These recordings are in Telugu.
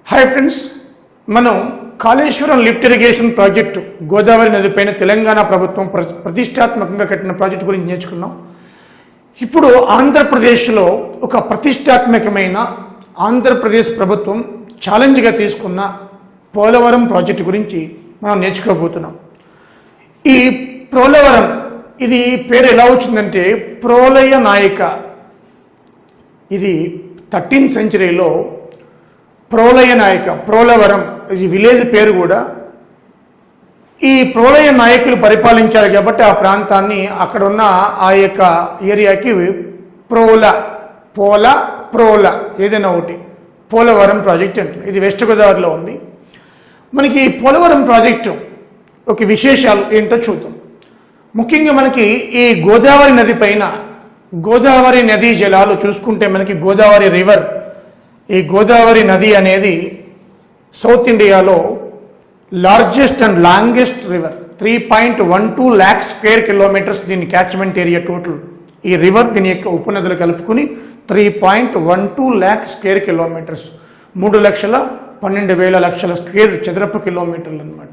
హాయ్ ఫ్రెండ్స్ మనం Kaleshwaram lift irrigation project Godavari నదిపైన తెలంగాణ ప్రభుత్వం ప్ర- ప్రతిష్టాత్మకంగా కట్టిన ప్రాజెక్టు గురించి నేర్చుకున్నాం ఇప్పుడు ఆంధ్రప్రదేశ్లో ఒక ప్రతిష్టాత్మకమైన ఆంధ్రప్రదేశ్ ప్రభుత్వం ఛాలెంజ్గా తీసుకున్న పోలవరం ప్రాజెక్టు గురించి మనం నేర్చుకోబోతున్నాం ఈ పోలవరం ఇది పేరు ఎలా వచ్చిందంటే ప్రోలయ నాయక ఇది థర్టీన్త్ సెంచరీలో ప్రోలయ నాయక ప్రోలవరం ఇది విలేజ్ పేరు కూడా ఈ ప్రోలయ నాయకులు పరిపాలించారు కాబట్టి ఆ ప్రాంతాన్ని అక్కడ ఉన్న ఆ యొక్క ఏరియాకి ప్రోల పోల ప్రోల ఏదైనా ఒకటి పోలవరం ప్రాజెక్ట్ అంటుంది ఇది వెస్ట్ గోదావరిలో ఉంది మనకి ఈ పోలవరం ప్రాజెక్టు ఒక విశేషాలు ఏంటో చూద్దాం ముఖ్యంగా మనకి ఈ గోదావరి నది పైన గోదావరి నదీ జలాలు చూసుకుంటే మనకి గోదావరి రివర్ ఈ గోదావరి నది అనేది సౌత్ ఇండియాలో largest and longest river three point one two lakh square kilometres దీని క్యాచ్మెంట్ ఏరియా టోటల్ ఈ రివర్ దీని యొక్క ఉపనదులు కలుపుకుని three point one two lakh square kilometres మూడు లక్షల పన్నెండు వేల లక్షల స్క్వేర్ చదరపు కిలోమీటర్లు అనమాట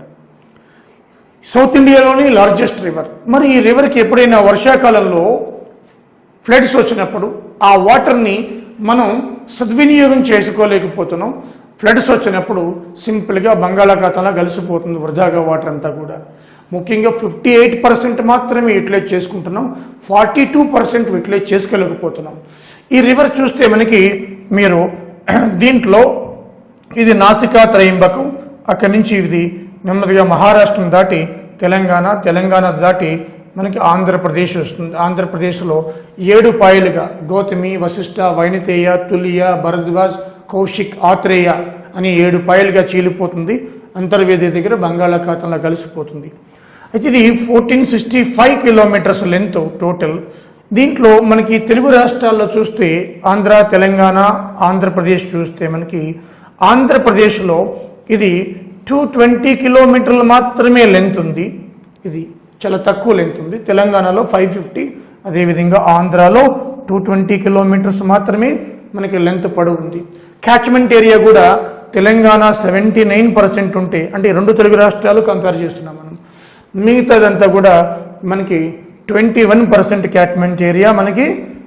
సౌత్ ఇండియాలోని లార్జెస్ట్ రివర్ మరి ఈ రివర్కి ఎప్పుడైనా వర్షాకాలంలో ఫ్లడ్స్ వచ్చినప్పుడు ఆ వాటర్ని మనం సద్వినియోగం చేసుకోలేకపోతున్నాం ఫ్లడ్స్ వచ్చినప్పుడు సింపుల్గా బంగాళాఖాతంలో కలిసిపోతుంది వృధాగా వాటర్ అంతా కూడా ముఖ్యంగా ఫిఫ్టీ ఎయిట్ పర్సెంట్ మాత్రమే యూటిలైజ్ చేసుకుంటున్నాం ఫార్టీ టూ పర్సెంట్ యూటిలైజ్ చేసుకోలేకపోతున్నాం ఈ రివర్ చూస్తే మనకి మీరు దీంట్లో ఇది నాసికా త్రయంబకం అక్కడి నుంచి ఇది నెమ్మదిగా మహారాష్ట్రం దాటి తెలంగాణ తెలంగాణ దాటి మనకి ఆంధ్రప్రదేశ్ వస్తుంది ఆంధ్రప్రదేశ్లో ఏడు పాయలుగా గౌతమి వశిష్ఠ వైణితేయ తులియ భరద్వాజ్ కౌశిక్ ఆత్రేయ అని ఏడు పాయలుగా చీలిపోతుంది అంతర్వేది దగ్గర బంగాళాఖాతంలో కలిసిపోతుంది అయితే ఇది fourteen sixty five kilometres length total దీంట్లో మనకి తెలుగు రాష్ట్రాల్లో చూస్తే ఆంధ్ర తెలంగాణ ఆంధ్రప్రదేశ్ చూస్తే మనకి ఆంధ్రప్రదేశ్లో ఇది టూ ట్వంటీ కిలోమీటర్లు మాత్రమే లెంత్ ఉంది ఇది చాలా తక్కువ లెంత్ ఉంది తెలంగాణలో ఫైవ్ ఫిఫ్టీ అదేవిధంగా ఆంధ్రాలో టూ ట్వంటీ కిలోమీటర్స్ మాత్రమే మనకి లెంత్ పొడవు ఉంది క్యాచ్మెంట్ ఏరియా కూడా తెలంగాణ సెవెంటీ నైన్ పర్సెంట్ ఉంటే అంటే రెండు తెలుగు రాష్ట్రాలు కంపేర్ చేస్తున్నాం మనం మిగతాదంతా కూడా మనకి twenty one percent catchment area మనకి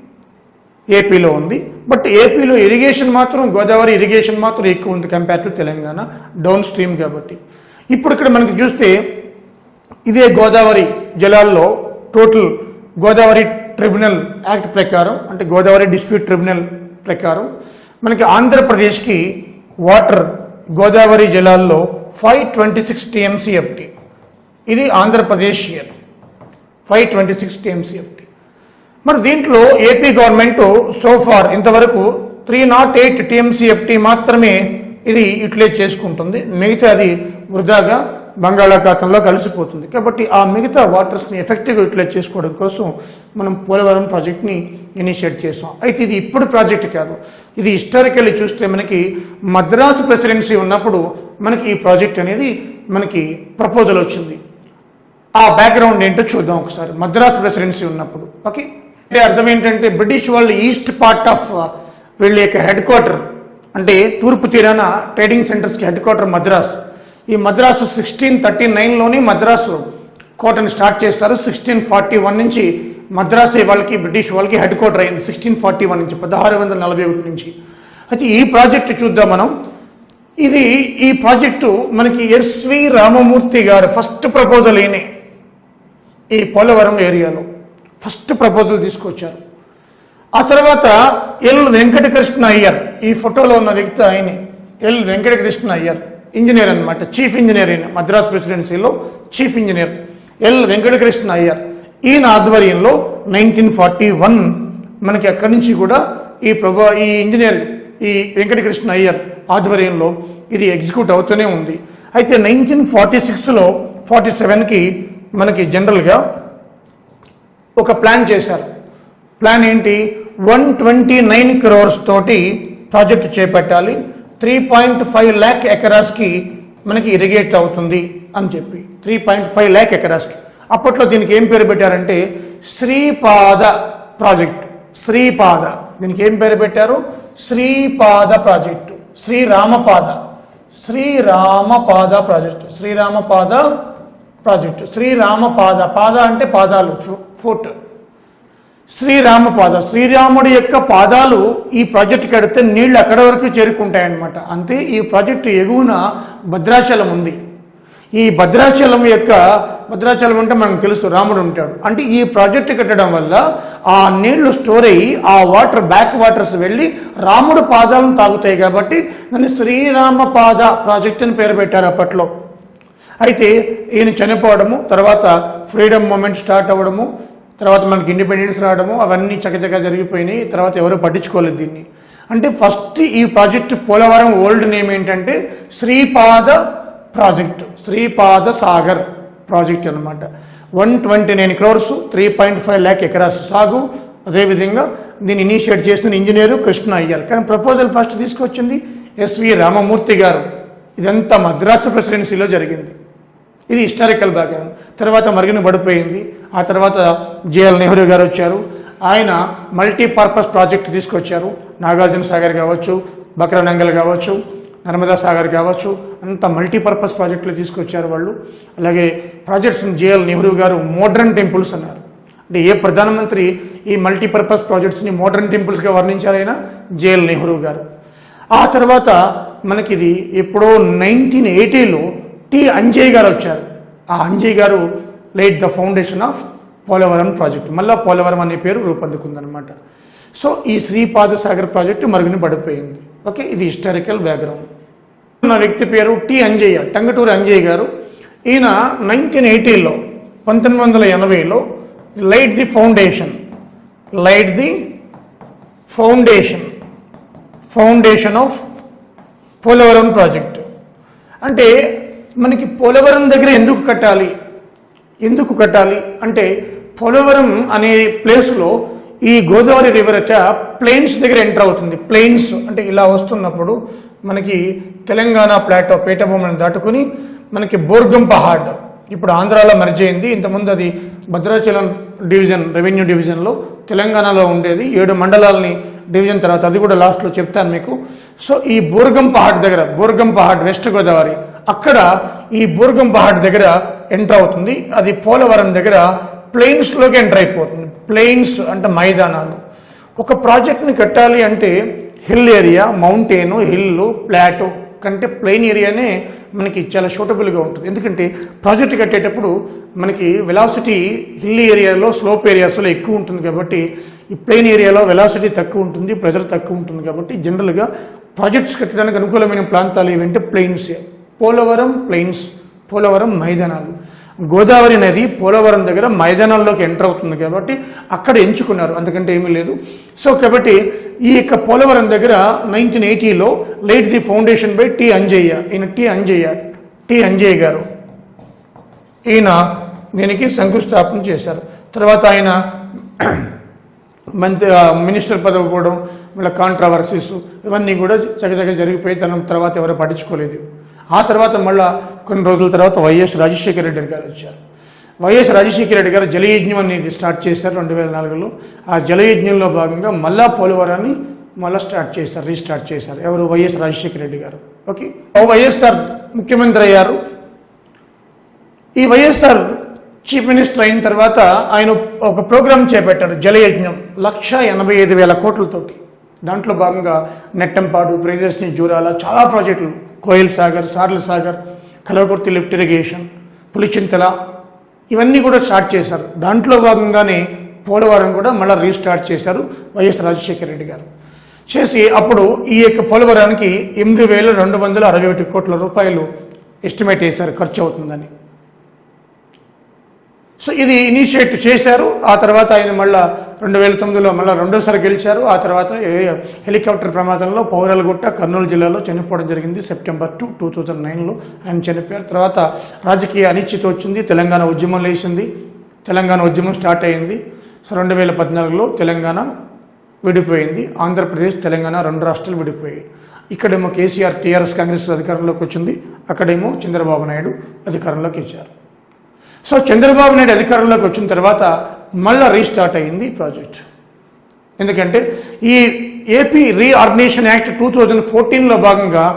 ఏపీలో ఉంది బట్ ఏపీలో ఇరిగేషన్ మాత్రం గోదావరి ఇరిగేషన్ మాత్రం ఎక్కువ ఉంది compare to Telangana downstream కాబట్టి ఇప్పుడు ఇక్కడ మనకి చూస్తే ఇదే గోదావరి జలాల్లో టోటల్ గోదావరి ట్రిబ్యునల్ యాక్ట్ ప్రకారం అంటే గోదావరి డిస్ప్యూట్ ట్రిబ్యునల్ ప్రకారం మనకి ఆంధ్రప్రదేశ్కి వాటర్ గోదావరి జలాల్లో ఫైవ్ ట్వంటీ సిక్స్ టీఎంసీఎఫ్టీ ఇది Andhra Pradesh year five twenty six TMCFT మరి దీంట్లో ఏపీ గవర్నమెంట్ సోఫార్ ఇంతవరకు త్రీ నాట్ ఎయిట్ టీఎంసీఎఫ్టీ మాత్రమే ఇది యూటిలైజ్ చేసుకుంటుంది మిగతా అది వృధాగా బంగాళాఖాతంలో కలిసిపోతుంది కాబట్టి ఆ మిగతా వాటర్స్ని ఎఫెక్టివ్గా యూటిలైజ్ చేసుకోవడం కోసం మనం పోలవరం ప్రాజెక్ట్ని ఇనిషియేట్ చేసాం అయితే ఇది ఇప్పుడు ప్రాజెక్ట్ కాదు ఇది హిస్టారికల్లీ చూస్తే మనకి మద్రాసు ప్రెసిడెన్సీ ఉన్నప్పుడు మనకి ఈ ప్రాజెక్ట్ అనేది మనకి ప్రపోజల్ వచ్చింది ఆ బ్యాక్గ్రౌండ్ ఏంటో చూద్దాం ఒకసారి మద్రాస్ ప్రెసిడెన్సీ ఉన్నప్పుడు ఓకే అంటే అర్థం ఏంటంటే బ్రిటిష్ వాళ్ళు ఈస్ట్ పార్ట్ ఆఫ్ వీళ్ళ యొక్క హెడ్ క్వార్టర్ అంటే తూర్పు తీరాన ట్రేడింగ్ సెంటర్స్కి హెడ్ క్వార్టర్ మద్రాస్ ఈ మద్రాసు సిక్స్టీన్ థర్టీ నైన్లోనే మద్రాసు కోటని స్టార్ట్ చేస్తారు సిక్స్టీన్ ఫార్టీ వన్ నుంచి మద్రాసు వాళ్ళకి బ్రిటిష్ వాళ్ళకి హెడ్ క్వార్టర్ అయింది సిక్స్టీన్ ఫార్టీ వన్ నుంచి పదహారు వందల నలభై ఒకటి నుంచి అయితే ఈ ప్రాజెక్టు చూద్దాం మనం ఇది ఈ ప్రాజెక్టు మనకి ఎస్వి రామమూర్తి గారు ఫస్ట్ ప్రపోజల్ ఈయనే ఈ పోలవరం ఏరియాలో ఫస్ట్ ప్రపోజల్ తీసుకొచ్చారు ఆ తర్వాత ఎల్ వెంకటకృష్ణ అయ్యర్ ఈ ఫోటోలో ఉన్న వ్యక్తి ఆయనే ఎల్ వెంకటకృష్ణ అయ్యర్ ఇంజనీర్ అన్నమాట చీఫ్ ఇంజనీర్ అయిన మద్రాస్ ప్రెసిడెన్సీలో chief engineer L Venkatakrishna Iyer ఈయన ఆధ్వర్యంలో నైన్టీన్ ఫార్టీ వన్ మనకి అక్కడి నుంచి కూడా ఈ ప్రభా ఈ ఇంజనీర్ ఈ వెంకటకృష్ణ అయ్యర్ ఆధ్వర్యంలో ఇది ఎగ్జిక్యూట్ అవుతూనే ఉంది అయితే నైన్టీన్ ఫార్టీ సిక్స్లో ఫార్టీ సెవెన్కి మనకి జనరల్గా ఒక ప్లాన్ చేశారు ప్లాన్ ఏంటి వన్ ట్వంటీ నైన్ క్రోర్స్ తోటి ప్రాజెక్ట్ చేపట్టాలి త్రీ పాయింట్ ఫైవ్ ల్యాక్ ఎకరాస్కి మనకి ఇరిగేట్ అవుతుంది అని చెప్పి త్రీ పాయింట్ ఫైవ్ ల్యాక్ ఎకరాస్కి అప్పట్లో దీనికి ఏం పేరు పెట్టారంటే శ్రీపాద ప్రాజెక్ట్ శ్రీపాద దీనికి ఏం పేరు పెట్టారు Sripada project Sriramapada Sriramapada project Sriramapada project Sriramapada పాద అంటే పాదాలు ఫుట్ శ్రీరామపాద శ్రీరాముడి యొక్క పాదాలు ఈ ప్రాజెక్ట్ కడితే నీళ్లు అక్కడ వరకు చేరుకుంటాయన్నమాట అంతే ఈ ప్రాజెక్టు ఎగువన భద్రాచలం ఉంది ఈ భద్రాచలం యొక్క భద్రాచలం అంటే మనకు తెలుసు రాముడు ఉంటాడు అంటే ఈ ప్రాజెక్టు కట్టడం వల్ల ఆ నీళ్లు స్టోర్ అయ్యి ఆ వాటర్ బ్యాక్ వాటర్స్ వెళ్ళి రాముడు పాదాలను తాగుతాయి కాబట్టి దాన్ని శ్రీరామ పాద ప్రాజెక్ట్ అని పేరు పెట్టారు అప్పట్లో అయితే ఈయన చనిపోవడము తర్వాత ఫ్రీడమ్ మూమెంట్ స్టార్ట్ అవ్వడము తర్వాత మనకి ఇండిపెండెన్స్ రావడము అవన్నీ చకచక జరిగిపోయినాయి తర్వాత ఎవరు పట్టించుకోలేదు దీన్ని అంటే ఫస్ట్ ఈ ప్రాజెక్ట్ పోలవరం ఓల్డ్ నేమ్ ఏంటంటే శ్రీపాద ప్రాజెక్టు శ్రీపాద సాగర్ ప్రాజెక్ట్ అనమాట one twenty nine crores three point five lakh acres సాగు అదేవిధంగా దీన్ని ఇనిషియేట్ చేసిన ఇంజనీరు కృష్ణ అయ్యారు కానీ ప్రపోజల్ ఫస్ట్ తీసుకొచ్చింది ఎస్వి రామమూర్తి గారు ఇదంతా మద్రాసు ప్రెసిడెన్సీలో జరిగింది ఇది హిస్టారికల్ బ్యాక్గ్రౌండ్ తర్వాత మరుగున పడిపోయింది ఆ తర్వాత జేఎల్ నెహ్రూ గారు వచ్చారు ఆయన మల్టీపర్పస్ ప్రాజెక్ట్ తీసుకొచ్చారు నాగార్జున సాగర్ కావచ్చు బక్రనంగల్ కావచ్చు నర్మదా సాగర్ కావచ్చు అంత మల్టీపర్పస్ ప్రాజెక్టులు తీసుకొచ్చారు వాళ్ళు అలాగే ప్రాజెక్ట్స్ జేఎల్ నెహ్రూ గారు మోడ్రన్ టెంపుల్స్ అన్నారు అంటే ఏ ప్రధానమంత్రి ఈ మల్టీపర్పస్ ప్రాజెక్ట్స్ని మోడర్న్ టెంపుల్స్గా వర్ణించారైనా జేఎల్ నెహ్రూ గారు ఆ తర్వాత మనకి ఇది ఎప్పుడో నైన్టీన్ ఎయిటీలో టి అంజయ్ గారు వచ్చారు ఆ Anjay garu laid the foundation of Polavaram project మళ్ళా పోలవరం అనే పేరు రూపొందుకుందనమాట సో ఈ శ్రీపాద సాగర్ ప్రాజెక్టు మరుగున పడిపోయింది ఓకే ఇది హిస్టారికల్ బ్యాక్గ్రౌండ్ ఉన్న వ్యక్తి పేరు టి అంజయ్య టంగటూరి అంజయ్య గారు ఈయన నైన్టీన్ ఎయిటీలో పంతొమ్మిది వందల ఎనభైలో laid the foundation laid the foundation foundation of Polavaram project అంటే మనకి పోలవరం దగ్గర ఎందుకు కట్టాలి ఎందుకు కట్టాలి అంటే పోలవరం అనే ప్లేస్లో ఈ గోదావరి రివర్ అట ప్లెయిన్స్ దగ్గర ఎంటర్ అవుతుంది ప్లెయిన్స్ అంటే ఇలా వస్తున్నప్పుడు మనకి తెలంగాణ ప్లాటో పీఠభూమిని దాటుకుని మనకి బోర్గం పహాడ్ ఇప్పుడు ఆంధ్రాలో మర్జ్ అయింది ఇంతకుముందు అది భద్రాచలం డివిజన్ రెవెన్యూ డివిజన్లో తెలంగాణలో ఉండేది ఏడు మండలాలని డివిజన్ తర్వాత అది కూడా లాస్ట్లో చెప్తాను మీకు సో ఈ బోర్గం పహాడ్ దగ్గర బోర్గం పహాడ్ వెస్ట్ గోదావరి అక్కడ ఈ బోర్గం పహాడ్ దగ్గర ఎంటర్ అవుతుంది అది పోలవరం దగ్గర ప్లెయిన్స్లోకి ఎంటర్ అయిపోతుంది ప్లెయిన్స్ అంటే మైదానాలు ఒక ప్రాజెక్ట్ని కట్టాలి అంటే hill area mountain hill plateau కంటే ప్లెయిన్ ఏరియానే మనకి చాలా సూటబుల్గా ఉంటుంది ఎందుకంటే ప్రాజెక్ట్ కట్టేటప్పుడు మనకి వెలాసిటీ హిల్ ఏరియాలో స్లోప్ ఏరియాస్లో ఎక్కువ ఉంటుంది కాబట్టి ఈ ప్లెయిన్ ఏరియాలో వెలాసిటీ తక్కువ ఉంటుంది ప్రెజర్ తక్కువ ఉంటుంది కాబట్టి జనరల్గా ప్రాజెక్ట్స్ కట్టడానికి అనుకూలమైన ప్రాంతాలు ఏవంటే ప్లెయిన్స్ పోలవరం ప్లెయిన్స్ పోలవరం మైదానాలు గోదావరి నది పోలవరం దగ్గర మైదానాల్లోకి ఎంటర్ అవుతుంది కాబట్టి అక్కడ ఎంచుకున్నారు అందుకంటే ఏమీ లేదు సో కాబట్టి ఈ యొక్క పోలవరం దగ్గర నైన్టీన్ ఎయిటీలో laid the foundation by T Anjaiah ఈయన టి అంజయ్య టి అంజయ్య గారు ఈయన దీనికి శంకుస్థాపన చేశారు తర్వాత ఆయన మంత్రి మినిస్టర్ పదవి పోవడం మళ్ళీ కాంట్రవర్సీస్ ఇవన్నీ కూడా చకచక జరిగిపోయి తన తర్వాత ఎవరు పట్టించుకోలేదు ఆ తర్వాత మళ్ళా కొన్ని రోజుల తర్వాత వైఎస్ రాజశేఖర రెడ్డి గారు వచ్చారు వైఎస్ రాజశేఖర రెడ్డి గారు జలయజ్ఞం అనేది స్టార్ట్ చేశారు రెండు వేల నాలుగులో ఆ జలయజ్ఞంలో భాగంగా మళ్ళా పోలవరాన్ని మళ్ళా స్టార్ట్ చేశారు రీస్టార్ట్ చేశారు ఎవరు వైఎస్ రాజశేఖర రెడ్డి గారు ఓకే వైఎస్ఆర్ ముఖ్యమంత్రి అయ్యారు ఈ వైఎస్ఆర్ చీఫ్ మినిస్టర్ అయిన తర్వాత ఆయన ఒక ప్రోగ్రాం చేపట్టారు జలయజ్ఞం లక్ష ఎనభై ఐదు వేల కోట్లతోటి దాంట్లో భాగంగా నెట్టంపాడు ప్రియదర్శిని జూరాల చాలా ప్రాజెక్టులు కోయల్ సాగర్ సార్ల సాగర్ కలవకుర్తి లిఫ్ట్ ఇరిగేషన్ పులిచింతల ఇవన్నీ కూడా స్టార్ట్ చేశారు దాంట్లో భాగంగానే పోలవరం కూడా మళ్ళీ రీస్టార్ట్ చేశారు వైఎస్ రాజశేఖర రెడ్డి గారు చేసి అప్పుడు ఈ యొక్క పోలవరానికి ఎనిమిది వేల రెండు వందల అరవై ఒకటి కోట్ల రూపాయలు ఎస్టిమేట్ వేశారు ఖర్చు అవుతుందని సో ఇది ఇనిషియేట్ చేశారు ఆ తర్వాత ఆయన మళ్ళా రెండు వేల తొమ్మిదిలో మళ్ళీ రెండోసారి గెలిచారు ఆ తర్వాత ఏ- హెలికాప్టర్ ప్రమాదంలో పౌరాలగుట్ట కర్నూలు జిల్లాలో చనిపోవడం జరిగింది సెప్టెంబర్ టూ టూ థౌజండ్ నైన్లో ఆయన చనిపోయారు తర్వాత రాజకీయ అనిశ్చితి వచ్చింది తెలంగాణ ఉద్యమం లేచింది తెలంగాణ ఉద్యమం స్టార్ట్ అయింది సో రెండు వేల పద్నాలుగులో తెలంగాణ విడిపోయింది ఆంధ్రప్రదేశ్ తెలంగాణ రెండు రాష్ట్రాలు విడిపోయాయి ఇక్కడేమో కేసీఆర్ టీఆర్ఎస్ కాంగ్రెస్ అధికారంలోకి వచ్చింది అక్కడేమో చంద్రబాబు నాయుడు అధికారంలోకి ఇచ్చారు సో చంద్రబాబు నాయుడు అధికారంలోకి వచ్చిన తర్వాత మళ్ళా రీస్టార్ట్ అయ్యింది ఈ ప్రాజెక్ట్ ఎందుకంటే ఈ AP reorganisation act two thousand ఫోర్టీన్లో భాగంగా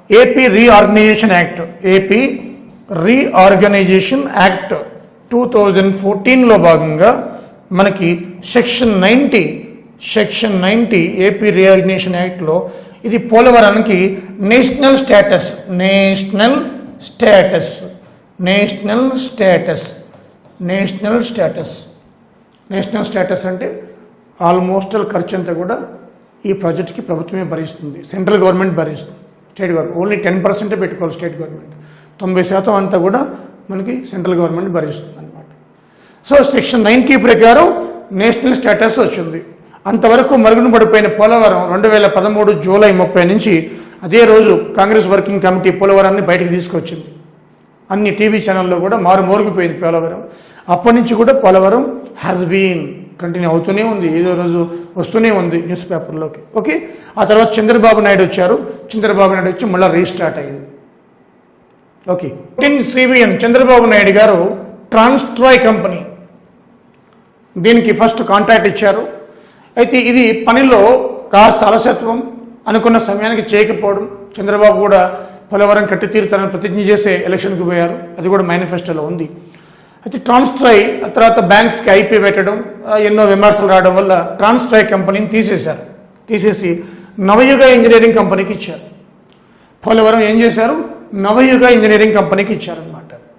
AP reorganisation act AP reorganisation act two thousand ఫోర్టీన్లో భాగంగా మనకి section ninety section ninety AP reorganisation యాక్ట్లో ఇది పోలవరానికి national status national status national status national status national status అంటే ఆల్మోస్ట్ ఆల్ ఖర్చు అంతా కూడా ఈ ప్రాజెక్ట్కి ప్రభుత్వమే భరిస్తుంది సెంట్రల్ గవర్నమెంట్ భరిస్తుంది స్టేట్ గవర్నమెంట్ ఓన్లీ టెన్ పర్సెంటే పెట్టుకోవాలి స్టేట్ గవర్నమెంట్ తొంభై శాతం అంతా కూడా మనకి సెంట్రల్ గవర్నమెంట్ భరిస్తుంది అనమాట సో సెక్షన్ నైంటీ ప్రకారం నేషనల్ స్టేటస్ వచ్చింది అంతవరకు మరుగున పడిపోయిన పోలవరం రెండు వేల పదమూడు జూలై ముప్పై నుంచి అదే రోజు కాంగ్రెస్ వర్కింగ్ కమిటీ పోలవరాన్ని బయటకు తీసుకొచ్చింది అన్ని టీవీ ఛానల్లో కూడా మారు మోరుగిపోయింది పోలవరం అప్పటి నుంచి కూడా పోలవరం హ్యాస్ బీన్ కంటిన్యూ అవుతూనే ఉంది ఏదో రోజు వస్తూనే ఉంది న్యూస్ పేపర్లోకి ఓకే ఆ తర్వాత చంద్రబాబు నాయుడు వచ్చారు చంద్రబాబు నాయుడు వచ్చి మళ్ళీ రీస్టార్ట్ అయింది okay ten CBN Chandrababu Naidu garu Transstroy company దీనికి ఫస్ట్ కాంట్రాక్ట్ ఇచ్చారు అయితే ఇది పనిలో కాస్త అలసత్వం అనుకున్న సమయానికి చేయకపోవడం చంద్రబాబు కూడా పోలవరం కట్టి తీరుతానని ప్రతిజ్ఞ చేసే ఎలక్షన్కి పోయారు అది కూడా మేనిఫెస్టోలో ఉంది అయితే ట్రాన్స్ట్రాయ్ ఆ తర్వాత బ్యాంక్స్కి ఐపీ పెట్టడం ఆ, ఎన్నో విమర్శలు రావడం వల్ల ట్రాన్స్ట్రాయ్ కంపెనీని తీసేశారు తీసేసి నవయుగ ఇంజనీరింగ్ కంపెనీకి ఇచ్చారు పోలవరం ఏం చేశారు నవయుగ ఇంజనీరింగ్ కంపెనీకి ఇచ్చారనమాట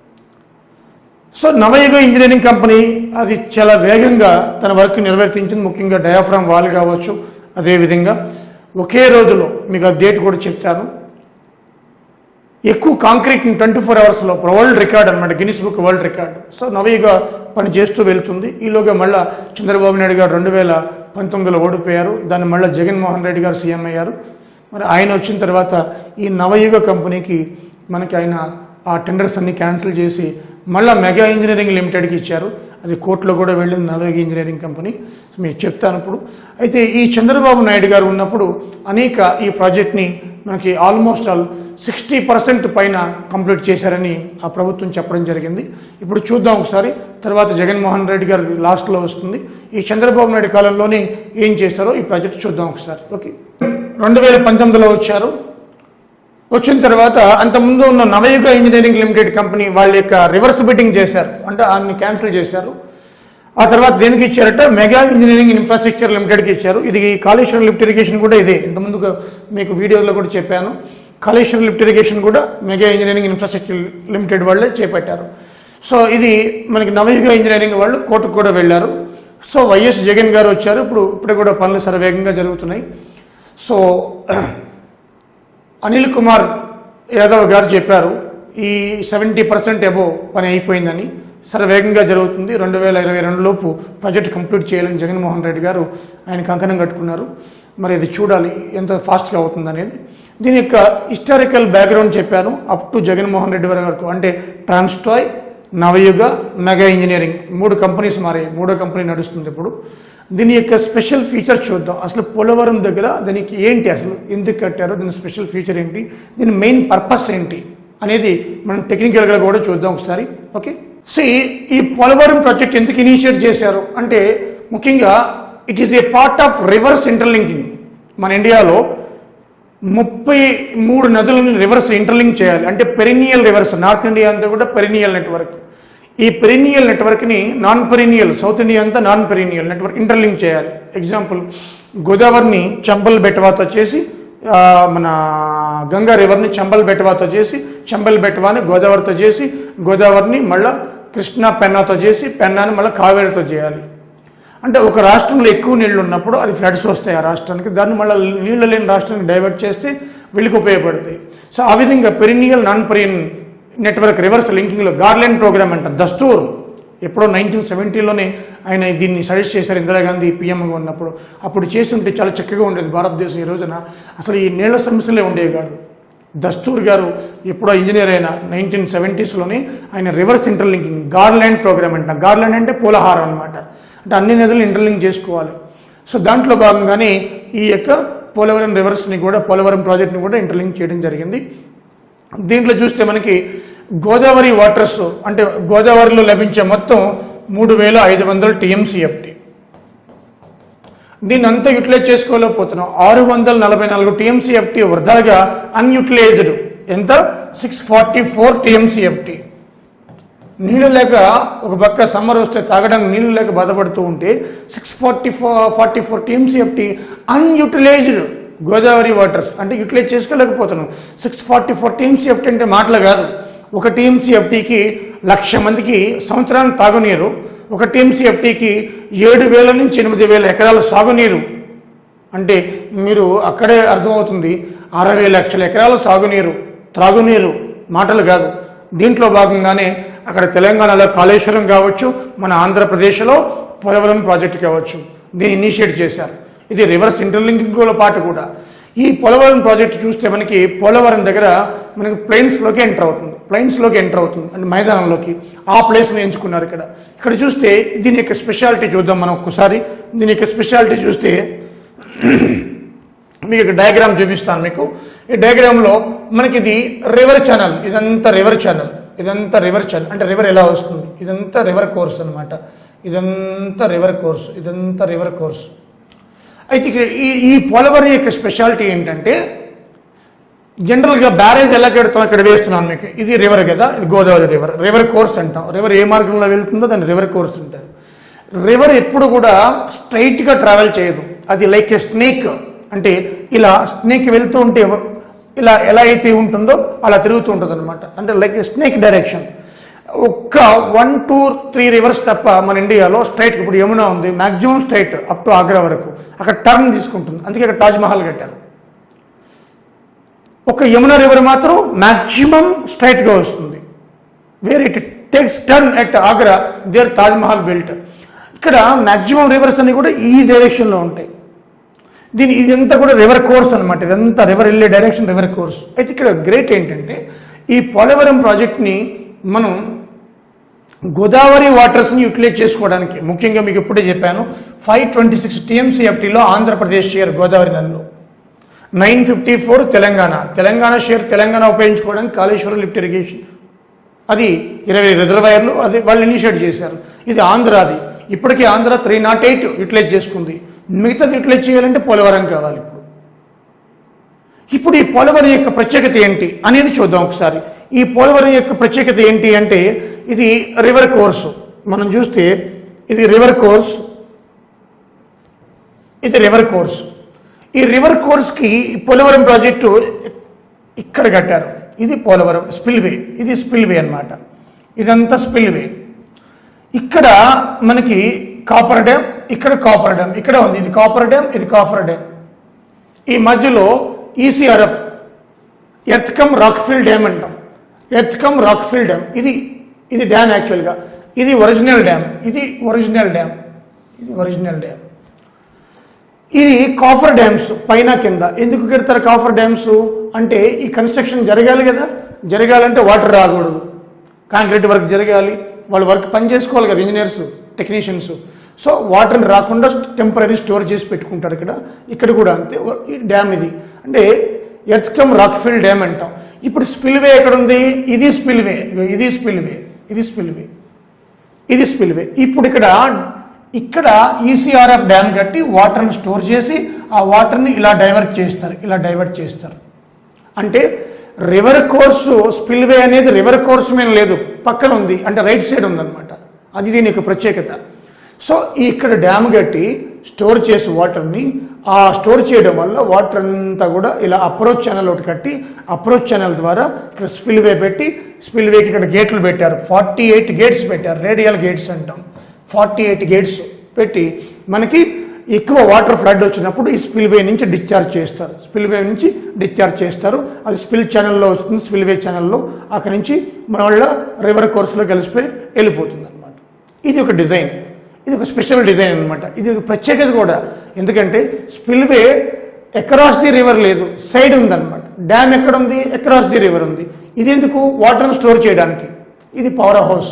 సో నవయుగ ఇంజనీరింగ్ కంపెనీ అది చాలా వేగంగా తన వర్క్ నిర్వర్తించింది ముఖ్యంగా డయాఫ్రామ్ వాల్ కావచ్చు అదేవిధంగా ఒకే రోజులో మీకు ఆ డేట్ కూడా చెప్తాను ఎక్కువ కాంక్రీట్ ట్వంటీ ఫోర్ అవర్స్లో వరల్డ్ రికార్డ్ అనమాట Guinness book world record so Navayuga పని చేస్తూ వెళ్తుంది ఈలోగా మళ్ళా చంద్రబాబు నాయుడు గారు రెండు వేల పంతొమ్మిదిలో ఓడిపోయారు దాన్ని మళ్ళీ జగన్మోహన్ రెడ్డి గారు సీఎం అయ్యారు మరి ఆయన వచ్చిన తర్వాత ఈ నవయుగ కంపెనీకి మనకి ఆయన ఆ టెండర్స్ అన్ని క్యాన్సిల్ చేసి మళ్ళీ మెగా ఇంజనీరింగ్ లిమిటెడ్కి ఇచ్చారు అది కోర్టులో కూడా వెళ్ళింది నవయుగ ఇంజనీరింగ్ కంపెనీ సో మీకు చెప్తాను ఇప్పుడు అయితే ఈ చంద్రబాబు నాయుడు గారు ఉన్నప్పుడు అనేక ఈ ప్రాజెక్ట్ని మనకి ఆల్మోస్ట్ ఆల్ సిక్స్టీ పర్సెంట్ పైన కంప్లీట్ చేశారని ఆ ప్రభుత్వం చెప్పడం జరిగింది ఇప్పుడు చూద్దాం ఒకసారి తర్వాత జగన్మోహన్ రెడ్డి గారి లాస్ట్లో వస్తుంది ఈ చంద్రబాబు నాయుడు కాలంలోనే ఏం చేస్తారో ఈ ప్రాజెక్ట్ చూద్దాం ఒకసారి ఓకే రెండు వేల పంతొమ్మిదిలో వచ్చారు వచ్చిన తర్వాత అంతకుముందు ఉన్న నవయుగ ఇంజనీరింగ్ లిమిటెడ్ కంపెనీ వాళ్ళ యొక్క రివర్స్ బిడ్డింగ్ చేశారు అంటే దాన్ని క్యాన్సిల్ చేశారు ఆ తర్వాత దేనికి ఇచ్చారట మెగా ఇంజనీరింగ్ ఇన్ఫ్రాస్ట్రక్చర్ లిమిటెడ్కి ఇచ్చారు ఇది కాళేశ్వరం లిఫ్ట్ ఇరిగేషన్ కూడా ఇదే ఇంతకుముందు మీకు వీడియోలో కూడా చెప్పాను కాళేశ్వరం లిఫ్ట్ ఇరిగేషన్ కూడా మెగా ఇంజనీరింగ్ ఇన్ఫ్రాస్ట్రక్చర్ లిమిటెడ్ వాళ్ళే చేపట్టారు సో ఇది మనకి నవయుగ ఇంజనీరింగ్ వాళ్ళు కోర్టుకు కూడా వెళ్ళారు సో వైఎస్ జగన్ గారు వచ్చారు ఇప్పుడు ఇప్పుడు కూడా పనులు సర్వేగంగా జరుగుతున్నాయి సో అనిల్ కుమార్ యాదవ్ గారు చెప్పారు ఈ సెవెంటీ పర్సెంట్ ఎబో పని అయిపోయిందని సరే వేగంగా జరుగుతుంది రెండు వేల ఇరవై రెండు లోపు ప్రాజెక్ట్ కంప్లీట్ చేయాలని జగన్మోహన్ రెడ్డి గారు ఆయన కంకణం కట్టుకున్నారు మరి ఇది చూడాలి ఎంత ఫాస్ట్గా అవుతుంది అనేది దీని యొక్క హిస్టారికల్ బ్యాక్గ్రౌండ్ చెప్పాను అప్ టు జగన్మోహన్ రెడ్డి గారి వరకు అంటే ట్రాన్స్టాయ్ నవయుగ మెగా ఇంజనీరింగ్ మూడు కంపెనీస్ మారాయి మూడో కంపెనీ నడుస్తుంది ఇప్పుడు దీని యొక్క స్పెషల్ ఫీచర్ చూద్దాం అసలు పోలవరం దగ్గర దీనికి ఏంటి అసలు ఎందుకు కట్టారో దీని స్పెషల్ ఫీచర్ ఏంటి దీని మెయిన్ పర్పస్ ఏంటి అనేది మనం టెక్నికల్గా కూడా చూద్దాం ఒకసారి ఓకే సి ఈ పోలవరం ప్రాజెక్ట్ ఎందుకు ఇనిషియేట్ చేశారు అంటే ముఖ్యంగా it is a part of rivers interlinking మన ఇండియాలో ముప్పై మూడు నదులను రివర్స్ ఇంటర్లింక్ చేయాలి అంటే పెరినియల్ రివర్స్ నార్త్ ఇండియా అంతా కూడా పెరినియల్ నెట్వర్క్ ఈ పెరినియల్ నెట్వర్క్ని నాన్ పెరినియల్ సౌత్ ఇండియా అంతా నాన్ పెరినియల్ నెట్వర్క్ ఇంటర్లింక్ చేయాలి ఎగ్జాంపుల్ గోదావరిని చంబల్ బెటవాతో చేసి ఆ, మన గంగా రివర్ని చంబల్ బెటవాతో చేసి చంబల్ బెటవాని గోదావరితో చేసి గోదావరిని మళ్ళా కృష్ణా పెన్నాతో చేసి పెన్నాని మళ్ళీ కావేరితో చేయాలి అంటే ఒక రాష్ట్రంలో ఎక్కువ నీళ్లు ఉన్నప్పుడు అది ఫ్లడ్స్ వస్తాయి ఆ రాష్ట్రానికి దాన్ని మళ్ళీ నీళ్లు లేని రాష్ట్రానికి డైవర్ట్ చేస్తే వీళ్ళకి ఉపయోగపడతాయి సో ఆ విధంగా perennial non perennial network rivers లింకింగ్లో గార్లెండ్ ప్రోగ్రామ్ అంట దస్తూర్ ఎప్పుడో నైన్టీన్ సెవెంటీలోనే ఆయన దీన్ని సజెస్ట్ చేశారు ఇందిరాగాంధీ పీఎంగా ఉన్నప్పుడు అప్పుడు చేసి ఉంటే చాలా చక్కగా ఉండేది భారతదేశం ఈ రోజున అసలు ఈ నీళ్ల సమస్యలే ఉండేవి కాదు దస్తూర్ గారు ఎప్పుడో ఇంజనీర్ అయిన నైన్టీన్ సెవెంటీస్లోనే ఆయన రివర్స్ ఇంటర్లింకింగ్ గార్లాండ్ ప్రోగ్రామ్ అంట గార్లాండ్ అంటే పూలహారం అనమాట అంటే అన్ని నదులను ఇంటర్లింక్ చేసుకోవాలి సో దాంట్లో భాగంగానే ఈ యొక్క పోలవరం రివర్స్ని కూడా పోలవరం ప్రాజెక్ట్ని కూడా ఇంటర్లింక్ చేయడం జరిగింది దీంట్లో చూస్తే మనకి గోదావరి వాటర్స్ అంటే గోదావరిలో లభించే మొత్తం మూడు వేల ఐదు వందల టీఎంసీఎఫ్టీ దీన్ని అంతా యూటిలైజ్ చేసుకోలేకపోతున్నాం ఆరు వందల నలభై నాలుగు టీఎంసీఎఫ్టీ వృధాగా అన్యూటిలైజ్డ్ ఎంత సిక్స్ ఫార్టీ ఫోర్ టీఎంసీఎఫ్టీ నీళ్ళు లేక ఒక పక్క సమ్మర్ వస్తే తాగడానికి నీళ్ళు లేక బాధపడుతూ ఉంటే six forty four forty four TMCFT unutilised Godavari waters అంటే యూటిలైజ్ చేసుకోలేకపోతున్నాం సిక్స్ ఫార్టీ ఫోర్ టీఎంసీఎఫ్టీ అంటే మాటలు కాదు ఒక టీఎంసీఎఫ్టీకి లక్ష మందికి సంవత్సరానికి తాగునీరు ఒక టీఎంసీఎఫ్టీకి ఏడు వేల నుంచి ఎనిమిది వేల ఎకరాల సాగునీరు అంటే మీరు అక్కడే అర్థమవుతుంది అరవై లక్షల ఎకరాల సాగునీరు త్రాగునీరు మాటలు కాదు దీంట్లో భాగంగానే అక్కడ తెలంగాణలో కాళేశ్వరం కావచ్చు మన ఆంధ్రప్రదేశ్లో పోలవరం ప్రాజెక్టు కావచ్చు దీన్ని ఇనిషియేట్ చేశారు ఇది రివర్స్ ఇంటర్లింకింగ్లో పాటు కూడా ఈ పోలవరం ప్రాజెక్ట్ చూస్తే మనకి పోలవరం దగ్గర మనకి ప్లెయిన్స్లోకి ఎంటర్ అవుతుంది ప్లెయిన్స్లోకి ఎంటర్ అవుతుంది అంటే మైదానంలోకి ఆ ప్లేస్ని ఎంచుకున్నారు ఇక్కడ ఇక్కడ చూస్తే దీని యొక్క స్పెషాలిటీ చూద్దాం మనం ఒక్కసారి దీని యొక్క స్పెషాలిటీ చూస్తే మీకు ఒక డయాగ్రామ్ చూపిస్తాను మీకు ఈ డయాగ్రామ్లో మనకి ఇది రివర్ ఛానల్ ఇదంతా రివర్ ఛానల్ ఇదంతా రివర్ ఛానల్ అంటే రివర్ ఎలా వస్తుంది ఇదంతా రివర్ కోర్స్ అన్నమాట ఇదంతా రివర్ కోర్స్ ఇదంతా రివర్ కోర్స్ అయితే ఇక్కడ ఈ ఈ పోలవరం యొక్క స్పెషాలిటీ ఏంటంటే జనరల్గా బ్యారేజ్ ఎలా కడతాం ఇక్కడ వేస్తున్నాను మీకు ఇది రివర్ కదా ఇది గోదావరి రివర్ రివర్ కోర్స్ అంటాం రివర్ ఏ మార్గంలో వెళ్తుందో దాన్ని రివర్ కోర్స్ అంటారు రివర్ ఎప్పుడు కూడా స్ట్రైట్గా ట్రావెల్ చేయదు అది లైక్ ఏ స్నేక్ అంటే ఇలా స్నేక్ వెళ్తూ ఉంటే ఇలా ఎలా అయితే ఉంటుందో అలా తిరుగుతూ ఉంటుంది అనమాట అంటే లైక్ ఏ స్నేక్ డైరెక్షన్ ఒక్క వన్ టూ త్రీ రివర్స్ తప్ప మన ఇండియాలో స్ట్రైట్ ఇప్పుడు యమునా ఉంది maximum straight up to Agra వరకు అక్కడ టర్న్ తీసుకుంటుంది అందుకే అక్కడ తాజ్ మహల్ కట్టారు ఒక యమునా రివర్ మాత్రం మ్యాక్సిమం స్ట్రైట్గా వస్తుంది where it takes turn at Agra there Taj Mahal built ఇక్కడ మ్యాక్సిమం రివర్స్ అన్ని కూడా ఈ డైరెక్షన్లో ఉంటాయి దీని ఇదంతా కూడా రివర్ కోర్స్ అనమాట ఇదంతా రివర్ వెళ్ళే డైరెక్షన్ రివర్ కోర్స్ అయితే ఇక్కడ గ్రేట్ ఏంటంటే ఈ పోలవరం ప్రాజెక్ట్ని మనం గోదావరి వాటర్స్ని యూటిలైజ్ చేసుకోవడానికి ముఖ్యంగా మీకు ఇప్పుడే చెప్పాను ఫైవ్ ట్వంటీ సిక్స్ టీఎంసీఎఫ్టీలో ఆంధ్రప్రదేశ్ షేర్ గోదావరి నదిలో nine fifty four Telangana Telangana share Telangana ఉపయోగించుకోవడానికి కాళేశ్వరం లిఫ్ట్ ఇరిగేషన్ అది ఇరవై రిజర్వాయర్లు అది వాళ్ళు ఇనిషియేట్ చేశారు ఇది ఆంధ్రాది ఇప్పటికీ Andhra three not eight utilize చేసుకుంది మిగతాది యూటిలైజ్ చేయాలంటే పోలవరం కావాలి ఇప్పుడు ఇప్పుడు ఈ పోలవరం యొక్క ప్రత్యేకత ఏంటి అనేది చూద్దాం ఒకసారి ఈ పోలవరం యొక్క ప్రత్యేకత ఏంటి అంటే ఇది రివర్ కోర్సు మనం చూస్తే ఇది రివర్ కోర్స్ ఇది రివర్ కోర్స్ ఈ రివర్ కోర్స్కి ఈ పోలవరం ప్రాజెక్టు ఇక్కడ కట్టారు ఇది పోలవరం స్పిల్వే ఇది స్పిల్వే అన్నమాట ఇదంతా స్పిల్వే ఇక్కడ మనకి కాపర్ డ్యామ్ ఇక్కడ కాపర్ డ్యామ్ ఇక్కడ ఉంది ఇది కాపర్ డ్యామ్ ఇది కాపర్ డ్యామ్ ఈ మధ్యలో ఈసీఆర్ఎఫ్ ఎత్కమ్ రాక్ఫిల్ డ్యామ్ అంటాం ఎత్కమ్ రాక్ఫిల్ డ్యామ్ ఇది ఇది డ్యామ్ యాక్చువల్గా ఇది ఒరిజినల్ డ్యామ్ ఇది ఒరిజినల్ డ్యామ్ ఇది ఒరిజినల్ డ్యామ్ ఇది కాఫర్ డ్యామ్స్ పైన కింద ఎందుకు కడతారు కాఫర్ డ్యామ్స్ అంటే ఈ కన్స్ట్రక్షన్ జరగాలి కదా జరగాలంటే వాటర్ రాకూడదు కాంక్రీట్ వర్క్ జరగాలి వాళ్ళు వర్క్ పని చేసుకోవాలి కదా ఇంజనీర్స్ టెక్నీషియన్స్ సో వాటర్ని రాకుండా టెంపరీ స్టోర్ చేసి పెట్టుకుంటారు ఇక్కడ ఇక్కడ కూడా అంతే ఈ డ్యామ్ ఇది అంటే ఎర్త్కమ్ రాక్ఫిల్ డ్యామ్ అంటాం ఇప్పుడు స్పిల్వే ఎక్కడ ఉంది ఇది స్పిల్వే ఇది స్పిల్వే ఇది స్పిల్వే ఇది స్పిల్వే ఇప్పుడు ఇక్కడ ఇక్కడ ఈసీఆర్ఎఫ్ డ్యామ్ కట్టి వాటర్ని స్టోర్ చేసి ఆ వాటర్ని ఇలా డైవర్ట్ చేస్తారు ఇలా డైవర్ట్ చేస్తారు అంటే రివర్ కోర్సు స్పిల్వే అనేది రివర్ కోర్స్ మీద లేదు పక్కన ఉంది అంటే రైట్ సైడ్ ఉందన్నమాట అది దీని యొక్క ప్రత్యేకత సో ఇక్కడ డ్యామ్ కట్టి స్టోర్ చేసి వాటర్ని ఆ స్టోర్ చేయడం వల్ల వాటర్ అంతా కూడా ఇలా అప్రోచ్ ఛానల్ ఒకటి కట్టి అప్రోచ్ ఛానల్ ద్వారా ఇక్కడ స్పిల్వే పెట్టి స్పిల్వేకి ఇక్కడ గేట్లు పెట్టారు ఫార్టీ ఎయిట్ గేట్స్ పెట్టారు రేడియల్ గేట్స్ అంటాం ఫార్టీ ఎయిట్ గేట్స్ పెట్టి మనకి ఎక్కువ వాటర్ ఫ్లడ్ వచ్చినప్పుడు ఈ స్పిల్వే నుంచి డిశ్చార్జ్ చేస్తారు స్పిల్వే నుంచి డిశ్చార్జ్ చేస్తారు అది స్పిల్ ఛానల్లో వస్తుంది స్పిల్వే ఛానల్లో అక్కడి నుంచి మన వాళ్ళ రివర్ కోర్సులో కలిసిపోయి వెళ్ళిపోతుంది అనమాట ఇది ఒక డిజైన్ ఇది ఒక స్పెషల్ డిజైన్ అనమాట ఇది ఒక ప్రత్యేకత కూడా ఎందుకంటే స్పిల్వే అక్రాస్ ది రివర్ లేదు సైడ్ ఉందన్నమాట డ్యామ్ ఎక్కడ ఉంది అక్రాస్ ది రివర్ ఉంది ఇది ఎందుకు వాటర్ని స్టోర్ చేయడానికి ఇది పవర్ హౌస్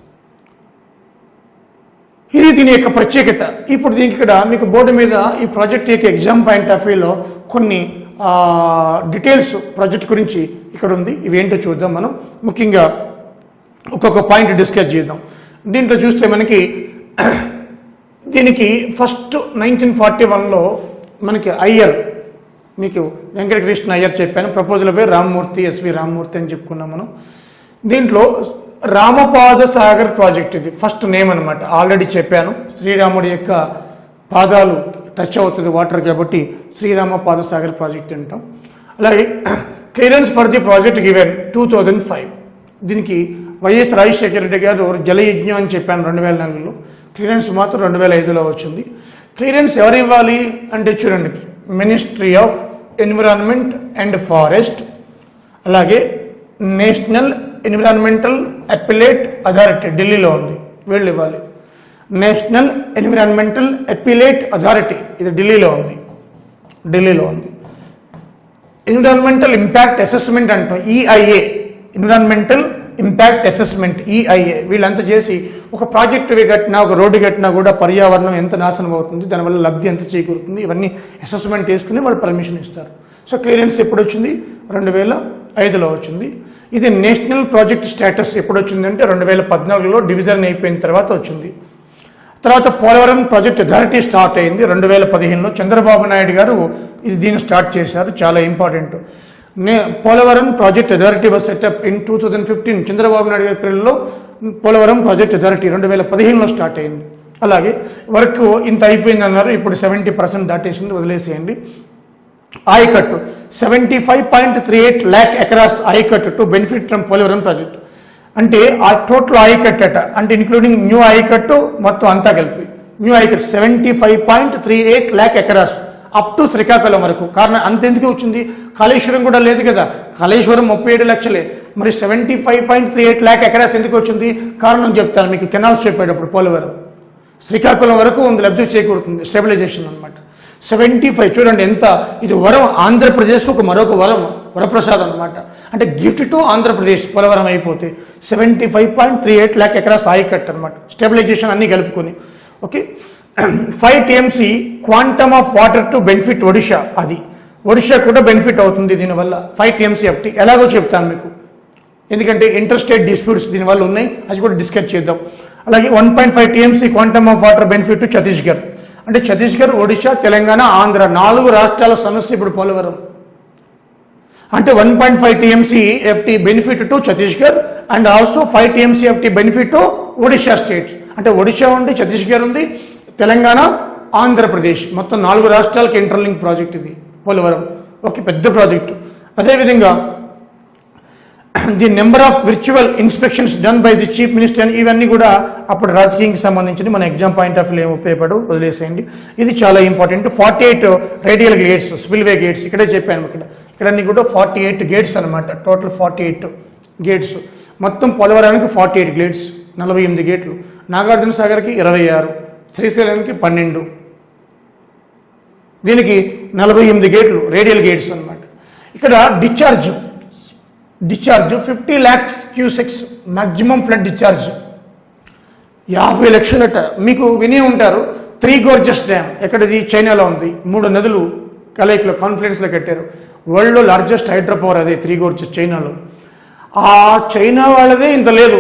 ఇది దీని యొక్క ప్రత్యేకత ఇప్పుడు దీనికి ఇక్కడ మీకు బోర్డు మీద ఈ ప్రాజెక్ట్ యొక్క ఎగ్జామ్ పాయింట్ ఆఫ్ వ్యూలో కొన్ని డీటెయిల్స్ ప్రాజెక్ట్ గురించి ఇక్కడ ఉంది ఇవేంటో చూద్దాం మనం ముఖ్యంగా ఒక్కొక్క పాయింట్ డిస్కస్ చేద్దాం దీంట్లో చూస్తే మనకి దీనికి ఫస్ట్ నైన్టీన్ ఫార్టీ వన్లో మనకి అయ్యర్ మీకు వెంకటకృష్ణ అయ్యర్ చెప్పాను ప్రపోజల్ పేరు రామ్మూర్తి ఎస్వి రామ్మూర్తి అని చెప్పుకున్నాం మనం దీంట్లో రామపాద సాగర్ ప్రాజెక్ట్ ఇది ఫస్ట్ నేమ్ అనమాట ఆల్రెడీ చెప్పాను శ్రీరాముడి యొక్క పాదాలు టచ్ అవుతుంది వాటర్ కాబట్టి శ్రీరామ పాద సాగర్ ప్రాజెక్ట్ అంటాం అలాగే clearance for the project given two thousand five దీనికి వైఎస్ రాజశేఖర రెడ్డి గారు జలయజ్ఞం అని చెప్పాను రెండు వేల నాలుగులో క్లియరెన్స్ మాత్రం రెండు వేల ఐదులో వచ్చింది క్లియరెన్స్ ఎవరు ఇవ్వాలి అంటే చూడండి ministry of environment and forest అలాగే నేషనల్ ఎన్విరాన్మెంటల్ అపిలేట్ అథారిటీ ఢిల్లీలో ఉంది వీళ్ళు ఇవ్వాలి నేషనల్ ఎన్విరాన్మెంటల్ అపిలేట్ అథారిటీ ఇది ఢిల్లీలో ఉంది ఢిల్లీలో ఉంది ఎన్విరాన్మెంటల్ ఇంపాక్ట్ అసెస్మెంట్ అంటాం EIA environmental impact assessment EIA వీళ్ళంతా చేసి ఒక ప్రాజెక్ట్ కట్టినా ఒక రోడ్డు కట్టినా కూడా పర్యావరణం ఎంత నాశనం అవుతుంది దానివల్ల లబ్ధి ఎంత చేకూరుతుంది ఇవన్నీ అసెస్మెంట్ చేసుకుని వాళ్ళు పర్మిషన్ ఇస్తారు సో క్లియరెన్స్ ఎప్పుడు వచ్చింది రెండు వేల ఐదులో వచ్చింది ఇది నేషనల్ ప్రాజెక్ట్ స్టేటస్ ఎప్పుడు వచ్చిందంటే రెండు వేల పద్నాలుగులో డివిజన్ అయిపోయిన తర్వాత వచ్చింది తర్వాత పోలవరం ప్రాజెక్ట్ అథారిటీ స్టార్ట్ అయింది రెండు వేల పదిహేనులో చంద్రబాబు నాయుడు గారు ఇది దీన్ని స్టార్ట్ చేశారు చాలా ఇంపార్టెంట్ నే Polavaram project authority was set up in two thousand fifteen Chandrababu Naidu garu పీరియడ్లో పోలవరం ప్రాజెక్ట్ అథారిటీ రెండు వేల పదిహేనులో స్టార్ట్ అయింది అలాగే వర్క్ ఇంత అయిపోయింది అన్నారు ఇప్పుడు సెవెంటీ పర్సెంట్ దాటేసింది వదిలేసేయండి ఆయకట్టు seventy five point three eight lakh acres ఆయకట్టు to benefit from Polavaram project అంటే ఆ టోటల్ ఆయకట్టు అట అంటే ఇంక్లూడింగ్ న్యూ ఆయకట్టు మొత్తం అంతా కలిపి న్యూ ఆయకట్టు seventy five point three eight lakh acres up to Srikakulam వరకు కారణం అంతెందుకు వచ్చింది కాళేశ్వరం కూడా లేదు కదా కాళేశ్వరం ముప్పై ఏడు లక్షలే మరి seventy five point three eight lakh acres ఎందుకు వచ్చింది కారణం చెప్తాను మీకు కెనాల్స్ చెప్పేటప్పుడు పోలవరం శ్రీకాకుళం వరకు ఉంది లబ్ధి చేకూరుతుంది స్టెబిలైజేషన్ అనమాట సెవెంటీ ఫైవ్ చూడండి ఎంత ఇది వరం ఆంధ్రప్రదేశ్కి ఒక మరొక వరం వరప్రసాదం అనమాట అంటే గిఫ్ట్ టు ఆంధ్రప్రదేశ్ పోలవరం అయిపోతే seventy five point three eight lakh acres ఆయకట్ అనమాట స్టెబిలైజేషన్ అన్ని కలుపుకొని okay five TMC quantum of water to benefit Odisha అది ఒడిషా కూడా బెనిఫిట్ అవుతుంది దీనివల్ల ఫైవ్ టీఎంసీ ఎఫ్టీ ఎలాగో చెప్తాను మీకు ఎందుకంటే ఇంటర్ స్టేట్ డిస్ప్యూట్స్ దీనివల్ల ఉన్నాయి అది కూడా డిస్కస్ చేద్దాం అలాగే one point five TMC quantum of water benefit to Chhattisgarh అంటే ఛత్తీస్గఢ్ ఒడిశా తెలంగాణ ఆంధ్ర నాలుగు రాష్ట్రాల సమస్య ఇప్పుడు పోలవరం అంటే one point five TMC FT benefit to Chhattisgarh and also five TMC FT benefit to Odisha states అంటే ఒడిషా ఉంది ఛత్తీస్గఢ్ ఉంది తెలంగాణ ఆంధ్రప్రదేశ్ మొత్తం నాలుగు రాష్ట్రాలకి ఇంటర్లింక్ ప్రాజెక్ట్ ఇది పోలవరం ఓకే పెద్ద ప్రాజెక్టు అదేవిధంగా the number of virtual inspections done by the chief minister ఇవన్నీ కూడా అప్పుడు రాజకీయానికి సంబంధించి మన ఎగ్జామ్ పాయింట్ ఆఫ్ వ్యూ ఏం ఉపయోగపడు వదిలేసేయండి ఇది చాలా important forty eight radial gates spillway gates ఇక్కడే చెప్పాను ఇక్కడ ఇక్కడ అన్ని కూడా ఫార్టీ ఎయిట్ గేట్స్ అనమాట టోటల్ ఫార్టీ ఎయిట్ గేట్స్ మొత్తం పోలవరానికి ఫార్టీ ఎయిట్ గేట్స్ నలభై ఎనిమిది గేట్లు నాగార్జున సాగర్కి ఇరవై ఆరు శ్రీశైలానికి పన్నెండు దీనికి నలభై ఎనిమిది గేట్లు రేడియల్ గేట్స్ అన్నమాట ఇక్కడ discharge discharge fifty lakhs cusecs maximum flood discharge యాభై లక్షలట మీకు వినే ఉంటారు త్రీ గోర్జెస్ డ్యామ్ ఎక్కడిది చైనాలో ఉంది మూడు నదులు కలయికలో కాన్ఫరెన్స్లో కట్టారు వరల్డ్లో లార్జెస్ట్ హైడ్రో పవర్ అదే త్రీ గోర్జెస్ చైనాలో ఆ చైనా వాళ్ళదే ఇంత లేదు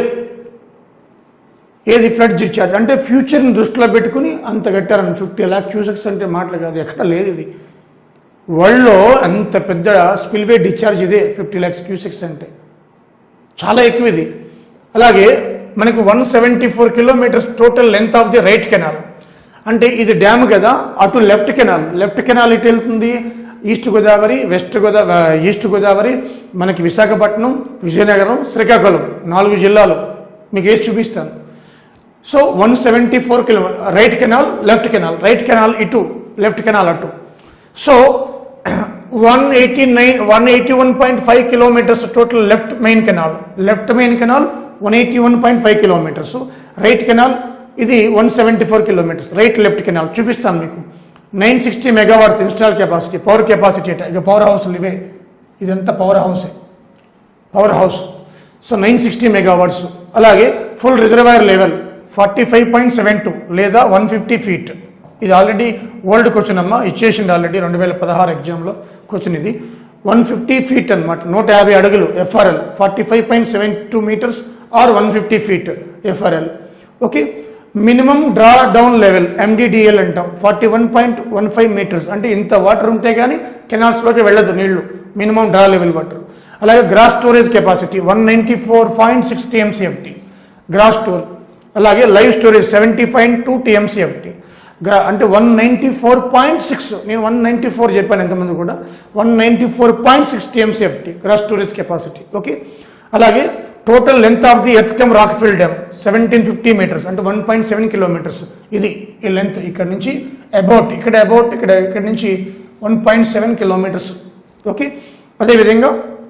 ఏది ఫ్లడ్ డిశ్చార్జ్ అంటే ఫ్యూచర్ని దృష్టిలో పెట్టుకుని అంత కట్టారని ఫిఫ్టీ ల్యాక్ క్యూసెక్స్ అంటే మాటలు కాదు ఎక్కడ లేదు ఇది వరల్డ్లో అంత పెద్ద స్పిల్వే డిశ్చార్జ్ ఇదే ఫిఫ్టీ ల్యాక్స్ క్యూసెక్స్ అంటే చాలా ఎక్కువ ఇది అలాగే మనకు one seventy four kilometres total length of the right canal అంటే ఇది డ్యామ్ కదా అటు లెఫ్ట్ కెనాల్ లెఫ్ట్ కెనాల్ ఇటు వెళ్తుంది east Godavari west Godavari east Godavari మనకి విశాఖపట్నం విజయనగరం శ్రీకాకుళం నాలుగు జిల్లాలు మీకు వేసి చూపిస్తాను so one seventy four kilometre right canal left canal right canal ఇటు లెఫ్ట్ కెనాల్ అటు so one eighty nine one eighty one point five kilometres total left main canal left main canal one eighty one point five kilometres right canal ఇది one seventy four kilometres right left canal చూపిస్తాను మీకు nine sixty megawatts install capacity power capacity అట ఇక పవర్ హౌస్లు ఇవే ఇదంతా పవర్ హౌసే power house so nine sixty megawatts అలాగే full reservoir level forty five point seven two లేదా వన్ ఫిఫ్టీ ఫీట్ ఇది ఆల్రెడీ ఓల్డ్ క్వశ్చన్ అమ్మా ఇచ్చేసింది ఆల్రెడీ రెండు వేల పదహారు ఎగ్జామ్లో క్వశ్చన్ ఇది వన్ ఫిఫ్టీ ఫీట్ అనమాట నూట యాభై అడుగులు FRL forty five point seven two metres or one fifty feet FRL okay minimum draw down level MDDL అంటాం forty one point one five metres అంటే ఇంత వాటర్ ఉంటే కానీ కెనాల్స్లోకి వెళ్ళదు నీళ్లు మినిమం డ్రా లెవెల్ వాటర్ అలాగే gross storage capacity one ninety four point six TMCFT gross store అలాగే live storage seventy five two TMCFT గ్రా అంటే one ninety four point six నేను వన్ నైంటీ ఫోర్ చెప్పాను ఎంతమంది కూడా one ninety four point six TMCFT gross storage capacity okay అలాగే total length of the earth cum rockfill dam seventeen fifty metres అంటే వన్ పాయింట్ సెవెన్ కిలోమీటర్స్ ఇది ఈ లెంత్ ఇక్కడ నుంచి అబౌట్ ఇక్కడ అబౌట్ ఇక్కడ ఇక్కడ నుంచి one point seven kilometres okay అదేవిధంగా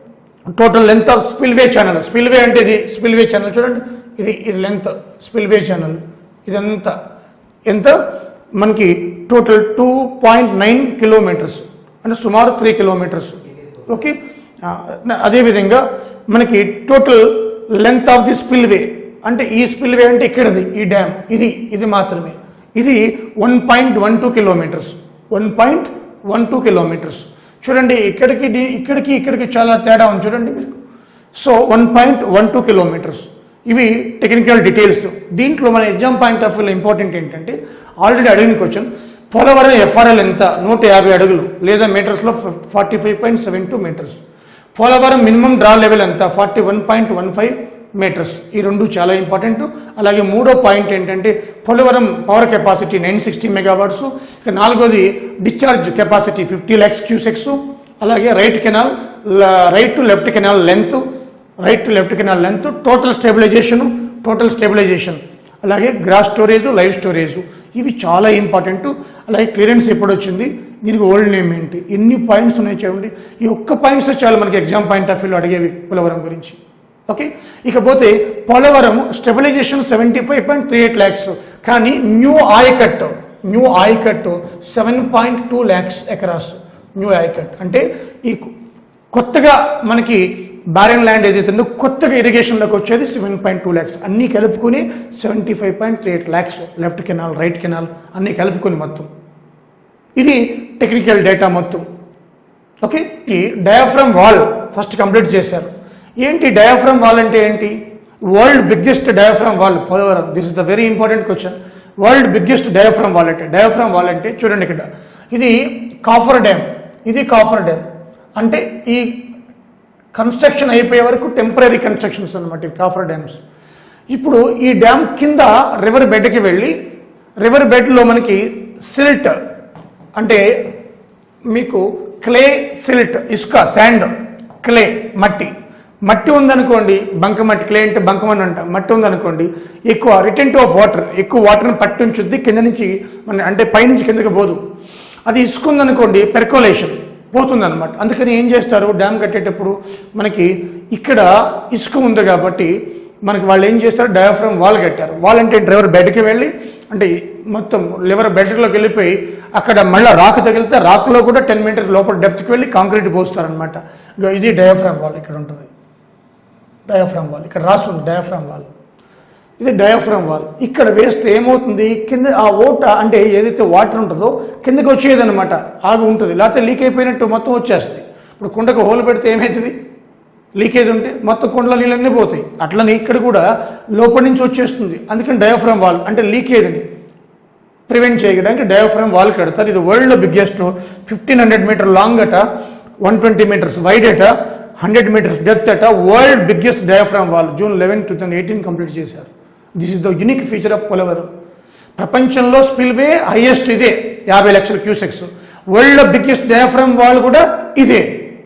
total length of spillway channel spillway అంటే ఇది స్పిల్వే ఛానల్ చూడండి ఇది ఇది లెంత్ స్పిల్వే ఛానల్ ఇదంతా ఎంత మనకి total two point nine kilometres అంటే సుమారు త్రీ కిలోమీటర్స్ ఓకే ఆ, అదేవిధంగా మనకి total length of the spillway అంటే ఈ స్పిల్వే అంటే ఇక్కడది ఈ డ్యామ్ ఇది ఇది మాత్రమే ఇది one point one two kilometres one point one two kilometres చూడండి ఇక్కడికి ది- ఇక్కడికి ఇక్కడికి చాలా తేడా ఉంది చూడండి మీకు so one point one two kilometres ఇవి టెక్నికల్ డీటెయిల్స్ దీంట్లో మన ఎగ్జామ్ పాయింట్ ఆఫ్ వ్యూలో ఇంపార్టెంట్ ఏంటంటే ఆల్రెడీ అడిగిన క్వశ్చన్ పోలవరం ఎఫ్ఆర్ఎల్ ఎంత నూట యాభై అడుగులు లేదా మీటర్స్లో forty five point seven two metres Polavaram minimum draw level ఎంత forty one point one five metres ఈ రెండు చాలా ఇంపార్టెంట్ అలాగే మూడో పాయింట్ ఏంటంటే Polavaram power capacity nine sixty megawatts ఇక నాలుగోది discharge capacity fifty lakhs cusecs అలాగే right canal right to left canal length right to left canal length total stabilization total stabilization అలాగే గ్రాస్ స్టోరేజ్ లైవ్ స్టోరేజ్ ఇవి చాలా ఇంపార్టెంట్ అలాగే క్లియరెన్స్ ఎప్పుడు వచ్చింది దీనికి ఓల్డ్ నేమ్ ఏంటి ఎన్ని పాయింట్స్ ఉన్నాయి చూడండి ఈ ఒక్క పాయింట్స్ చాలు మనకి ఎగ్జామ్ పాయింట్ ఆఫ్ వ్యూలో అడిగేవి పోలవరం గురించి ఓకే ఇకపోతే Polavaram stabilization seventy five point three eight lakhs కానీ న్యూ ఆయకట్ న్యూ ఆయకట్ seven point two lakhs acres new ఆయకట్ అంటే ఈ కొత్తగా మనకి బ్యారెన్ ల్యాండ్ ఏదైతే ఉందో కొత్తగా ఇరిగేషన్లోకి వచ్చేది సెవెన్ పాయింట్ టూ ల్యాక్స్ అన్నీ కలుపుకొని seventy five point three eight lakhs left canal right canal అన్నీ కలుపుకొని మొత్తం ఇది టెక్నికల్ డేటా మొత్తం ఓకే ఈ డయాఫ్రమ్ వాల్ ఫస్ట్ కంప్లీట్ చేశారు ఏంటి డయాఫ్రమ్ వాల్ అంటే ఏంటి world biggest diaphragm wall Polavaram this is the very important question world biggest diaphragm wall అంటే డయాఫ్రమ్ వాల్ అంటే చూడండి ఇక్కడ ఇది కాఫర్ డ్యామ్ ఇది కాఫర్ డ్యామ్ అంటే ఈ కన్స్ట్రక్షన్ అయిపోయే వరకు టెంపరీ కన్స్ట్రక్షన్స్ అనమాట ఈ కాఫర్ డ్యామ్స్ ఇప్పుడు ఈ డ్యామ్ కింద రివర్ బెడ్కి వెళ్ళి రివర్ బెడ్లో మనకి సిల్ట్ అంటే మీకు క్లే సిల్ట్ ఇసుక శాండ్ క్లే మట్టి మట్టి ఉందనుకోండి బంకమట్టి క్లే అంటే బంకమని అంట మట్టి ఉందనుకోండి ఎక్కువ రిటెంట్ ఆఫ్ వాటర్ ఎక్కువ వాటర్ని పట్టి ఉంచుద్ది కింద నుంచి మన అంటే పైనుంచి కిందకి పోదు అది ఇసుక ఉందనుకోండి పెర్కోలేషన్ పోతుందన్నమాట అందుకని ఏం చేస్తారు డ్యామ్ కట్టేటప్పుడు మనకి ఇక్కడ ఇసుక ఉంది కాబట్టి మనకి వాళ్ళు ఏం చేస్తారు డయాఫ్రమ్ వాల్ కట్టారు వాల్ అంటే డ్రైవర్ బెడ్కి వెళ్ళి అంటే మొత్తం లివర్ బెడ్లోకి వెళ్ళిపోయి అక్కడ మళ్ళీ రాక్ తగిలితే రాక్లో కూడా టెన్ మీటర్స్ లోపల డెప్త్కి వెళ్ళి కాంక్రీట్ పోస్తారనమాట ఇగో ఇది డయాఫ్రామ్ వాల్ ఇక్కడ ఉంటుంది డయాఫ్రామ్ వాల్ ఇక్కడ రాస్తుంది డయాఫ్రామ్ వాల్ ఇది డయాఫ్రామ్ వాల్ ఇక్కడ వేస్తే ఏమవుతుంది కింద ఆ ఓట అంటే ఏదైతే వాటర్ ఉంటుందో కిందకి వచ్చేదన్నమాట ఆగి ఉంటుంది లేకపోతే లీక్ అయిపోయినట్టు మొత్తం వచ్చేస్తుంది ఇప్పుడు కుండకు హోల్ పెడితే ఏమవుతుంది లీకేజ్ ఉంటే మొత్తం కుండలో నీళ్ళన్నీ పోతాయి అట్లనే ఇక్కడ కూడా లోపలి నుంచి వచ్చేస్తుంది అందుకని డయాఫ్రామ్ వాల్ అంటే లీకేజ్ని ప్రివెంట్ చేయడానికి డయాఫ్రామ్ వాల్ కడతారు ఇది వరల్డ్లో biggest fifteen hundred metre long అట వన్ ట్వంటీ మీటర్స్ వైడ్ అట హండ్రెడ్ మీటర్స్ డెప్త్ అట world biggest diaphragm wall June eleven two thousand eighteen complete చేశారు this is the unique feature of Polavaram ప్రపంచంలో స్పిల్వే హైయెస్ట్ ఇదే యాభై లక్షల క్యూసెక్స్ వరల్డ్లో బిగ్గెస్ట్ డయాఫ్రామ్ వాల్ కూడా ఇదే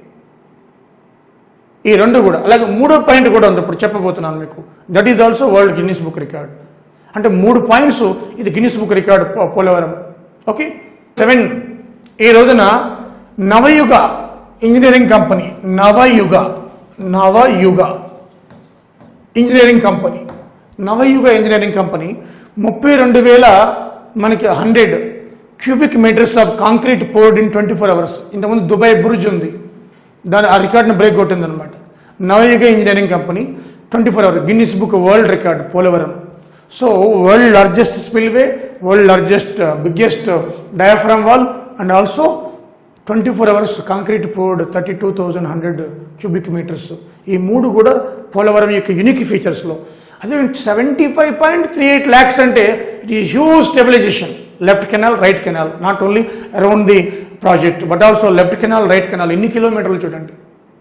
ఈ రెండు కూడా అలాగే మూడో పాయింట్ కూడా ఉంది ఇప్పుడు చెప్పబోతున్నాను మీకు that is also world Guinness book record అంటే మూడు పాయింట్స్ ఇది గిన్నిస్ బుక్ రికార్డ్ పో- పోలవరం ఓకే సెవెన్ ఈ రోజున Navayuga engineering company Navayuga Navayuga engineering company Navayuga engineering company ముప్పై రెండు వేల మనకి hundred cubic metres of concrete poured in twenty four hours ఇంతకుముందు దుబాయ్ బ్రుజ్ ఉంది దాని ఆ రికార్డ్ని బ్రేక్ కొట్టిందనమాట Navayuga engineering company twenty four hour Guinness book world record Polavaram so world largest spillway world largest biggest diaphragm wall and also twenty four hours concrete poured thirty two thousand hundred cubic metres ఈ మూడు కూడా పోలవరం యొక్క యునిక్ ఫీచర్స్లో అదే seventy five point three eight lakhs అంటే ఇట్ ఈ huge stabilization left canal right canal not only around the project but also left canal right canal ఎన్ని కిలోమీటర్లు చూడండి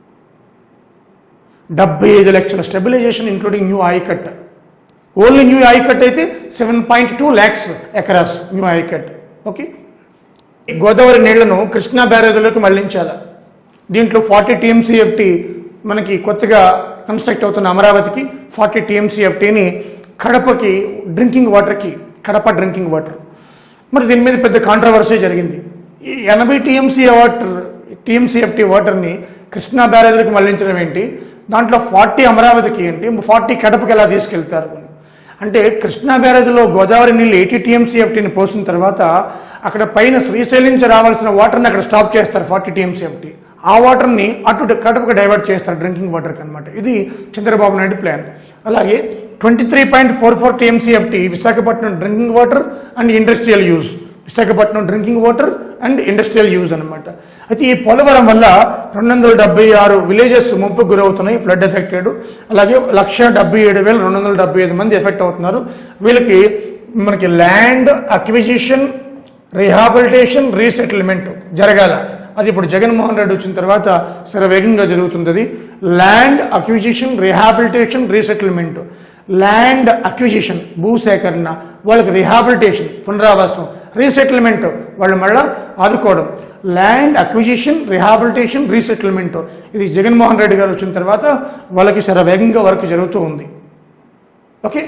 డెబ్బై ఐదు లక్షల స్టెబిలైజేషన్ ఇంక్లూడింగ్ న్యూ ఐకట్ ఓన్లీ న్యూ ఐకట్ అయితే seven point two lakhs acres new ఐకట్ ఓకే ఈ గోదావరి నీళ్లను కృష్ణా బ్యారేజ్లోకి మళ్లించాలి దీంట్లో ఫార్టీ టీఎంసీఎఫ్టీ మనకి కొత్తగా కన్స్ట్రక్ట్ అవుతున్న అమరావతికి ఫార్టీ టీఎంసీఎఫ్టీని కడపకి డ్రింకింగ్ వాటర్కి కడప డ్రింకింగ్ వాటర్ మరి దీని మీద పెద్ద కాంట్రవర్సీ జరిగింది ఈ ఎనభై టీఎంసీ వాటర్ టీఎంసీఎఫ్టీ వాటర్ని కృష్ణా బ్యారేజ్లకు మళ్లించడం ఏంటి దాంట్లో ఫార్టీ అమరావతికి ఏంటి ఫార్టీ కడపకి ఎలా తీసుకెళ్తారు అని అంటే కృష్ణా బ్యారేజ్లో గోదావరి నీళ్ళు ఎయిటీ టీఎంసీఎఫ్టీని పోసిన తర్వాత అక్కడ పైన శ్రీశైలం నుంచి రావాల్సిన వాటర్ని అక్కడ స్టాప్ చేస్తారు ఫార్టీ టీఎంసీఎఫ్టీ ఆ వాటర్ని అటు కడపకు డైవర్ట్ చేస్తారు డ్రింకింగ్ వాటర్కి అనమాట ఇది చంద్రబాబు నాయుడు ప్లాన్ అలాగే twenty three point four four TMCFT Visakhapatnam drinking water and industrial use Visakhapatnam drinking water and industrial use అనమాట అయితే ఈ పోలవరం వల్ల రెండు వందల డెబ్బై ఆరు విలేజెస్ ముంపుకు గురవుతున్నాయి ఫ్లడ్ ఎఫెక్టెడ్ అలాగే లక్ష డెబ్బై ఏడు వేల రెండు వందల డెబ్బై ఐదు మంది ఎఫెక్ట్ అవుతున్నారు వీళ్ళకి మనకి ల్యాండ్ అక్విజిషన్ రీహాబిలిటేషన్ రీసెటిల్మెంట్ జరగాల అది ఇప్పుడు జగన్మోహన్ రెడ్డి వచ్చిన తర్వాత శరవేగంగా జరుగుతుంది land acquisition rehabilitation resettlement land acquisition భూసేకరణ వాళ్ళకి రీహాబిలిటేషన్ పునరావాసం రీసెటిల్మెంట్ వాళ్ళు మళ్ళా ఆదుకోవడం ల్యాండ్ అక్విజిషన్ రీహాబిలిటేషన్ రీసెటిల్మెంట్ ఇది జగన్మోహన్ రెడ్డి గారు వచ్చిన తర్వాత వాళ్ళకి శరవేగంగా వర్క్ జరుగుతూ ఉంది okay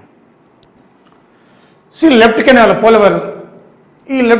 see left canal Polavaram ఈ లెఫ్ట్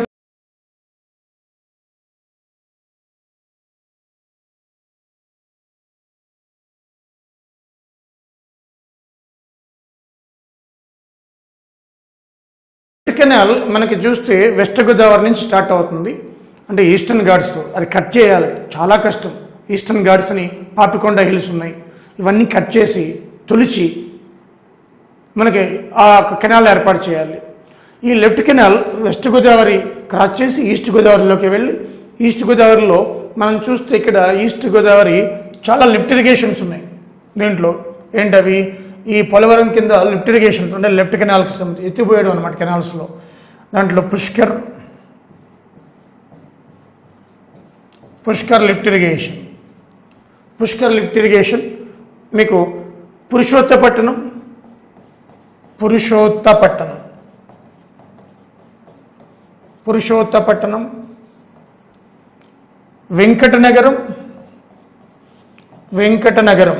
కెనాల్ మనకి చూస్తే వెస్ట్ గోదావరి నుంచి స్టార్ట్ అవుతుంది అంటే ఈస్టర్న్ ఘాట్స్ అది కట్ చేయాలి చాలా కష్టం ఈస్టర్న్ ఘాట్స్ అని పాపికొండ హిల్స్ ఉన్నాయి ఇవన్నీ కట్ చేసి తొలిచి మనకి ఆ కెనాల్ ఏర్పాటు చేయాలి ఈ left canal west Godavari cross చేసి ఈస్ట్ గోదావరిలోకి వెళ్ళి ఈస్ట్ గోదావరిలో మనం చూస్తే ఇక్కడ ఈస్ట్ గోదావరి చాలా లిఫ్ట్ ఇరిగేషన్స్ ఉన్నాయి దీంట్లో ఏంటవి ఈ పోలవరం కింద లిఫ్ట్ ఇరిగేషన్స్ అంటే లెఫ్ట్ కెనాల్కి సంబంధించి ఎత్తిపోయడం అనమాట కెనాల్స్లో దాంట్లో Pushkar Pushkar lift irrigation Pushkar lift irrigation మీకు పురుషోత్తపట్నం పురుషోత్తపట్టణం పురుషోత్తపట్టణం వెంకటనగరం వెంకటనగరం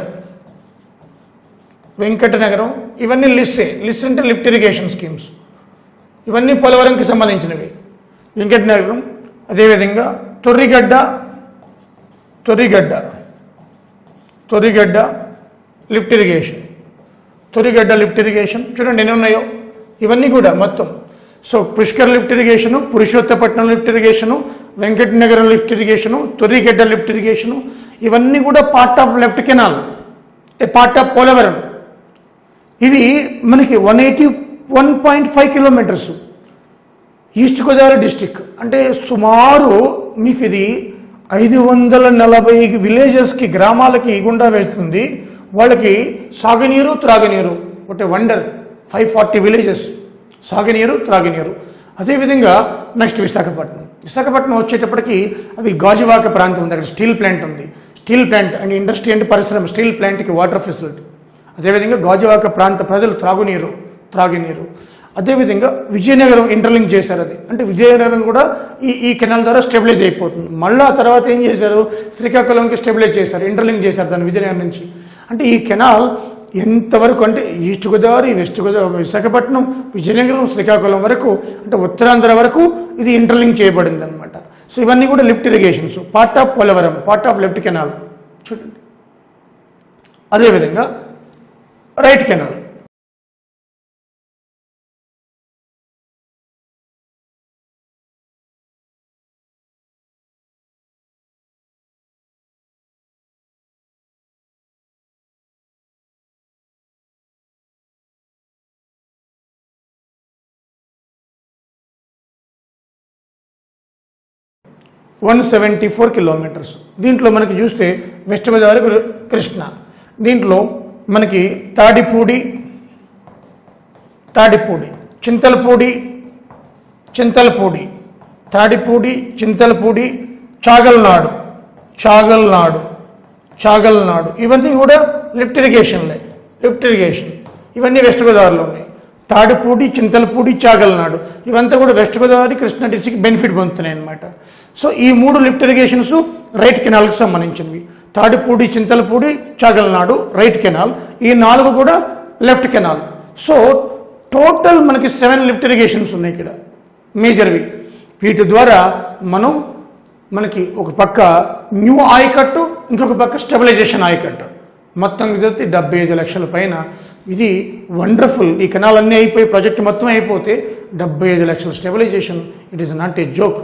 వెంకటనగరం ఇవన్నీ లిస్టే లిస్ట్ అంటే లిఫ్ట్ ఇరిగేషన్ స్కీమ్స్ ఇవన్నీ పోలవరంకి సంబంధించినవి వెంకటనగరం అదేవిధంగా Torrigadda Torrigadda Torrigadda lift irrigation Torigadda lift irrigation చూడండి ఎన్ని ఉన్నాయో ఇవన్నీ కూడా మొత్తం so Pushkar lift irrigation Purushottapatnam lift irrigation Venkatanagaram lift irrigation Torrigadda lift irrigation ఇవన్నీ కూడా part of left canal a part of Polavaram ఇవి మనకి one eighty one point five kilometres east Godavari district అంటే సుమారు మీకు ఇది ఐదు వందల నలభై విలేజెస్కి గ్రామాలకి గుండా వెళ్తుంది వాళ్ళకి సాగునీరు త్రాగునీరు ఒకటి వండర్ ఫైవ్ ఫార్టీ విలేజెస్ సాగునీరు త్రాగునీరు అదేవిధంగా నెక్స్ట్ విశాఖపట్నం విశాఖపట్నం వచ్చేటప్పటికి అది గాజువాక ప్రాంతం ఉంది అక్కడ స్టీల్ ప్లాంట్ ఉంది steel plant and industry and పరిశ్రమ స్టీల్ ప్లాంట్కి వాటర్ ఫెసిలిటీ అదేవిధంగా గాజువాక ప్రాంత ప్రజలు త్రాగునీరు త్రాగునీరు అదేవిధంగా విజయనగరం ఇంటర్లింక్ చేశారు అది అంటే విజయనగరం కూడా ఈ ఈ కెనాల్ ద్వారా స్టెబిలైజ్ అయిపోతుంది మళ్ళీ ఆ తర్వాత ఏం చేశారు శ్రీకాకుళంకి స్టెబిలైజ్ చేశారు ఇంటర్లింక్ చేశారు దాన్ని విజయనగరం నుంచి అంటే ఈ కెనాల్ ఎంతవరకు అంటే ఈస్ట్ గోదావరి వెస్ట్ గోదావరి విశాఖపట్నం విజయనగరం శ్రీకాకుళం వరకు అంటే ఉత్తరాంధ్ర వరకు ఇది ఇంటర్లింక్ చేయబడింది అనమాట సో ఇవన్నీ కూడా lift irrigations part of Polavaram part of left canal చూడండి అదేవిధంగా right canal one seventy four kilometres దీంట్లో మనకి చూస్తే వెస్ట్ గోదావరి కృ- కృష్ణ దీంట్లో మనకి తాడిపూడి తాడిపూడి చింతలపూడి చింతలపూడి తాడిపూడి చింతలపూడి చాగల్నాడు చాగల్నాడు చాగల్నాడు ఇవన్నీ కూడా లిఫ్ట్ ఇరిగేషన్లే లిఫ్ట్ ఇరిగేషన్ ఇవన్నీ వెస్ట్ గోదావరిలో ఉన్నాయి తాడిపూడి చింతలపూడి చాగల్నాడు ఇవంతా కూడా west Godavari Krishna district benefit పొందుతున్నాయి అనమాట సో ఈ మూడు లిఫ్ట్ ఇరిగేషన్స్ రైట్ కెనాల్కి సంబంధించినవి తాడిపూడి చింతలపూడి చాగల్నాడు రైట్ కెనాల్ ఈ నాలుగు కూడా లెఫ్ట్ కెనాల్ సో టోటల్ మనకి సెవెన్ లిఫ్ట్ ఇరిగేషన్స్ ఉన్నాయి ఇక్కడ మేజర్వి వీటి ద్వారా మనం మనకి ఒక పక్క న్యూ ఆయకట్టు ఇంకొక పక్క స్టెబిలైజేషన్ ఆయకట్టు మొత్తం కలిపి డెబ్బై ఐదు లక్షల పైన ఇది వండర్ఫుల్ ఈ కెనాల్ అన్నీ అయిపోయి ప్రాజెక్ట్ మొత్తం అయిపోతే డెబ్బై ఐదు లక్షల stabilisation it is not a joke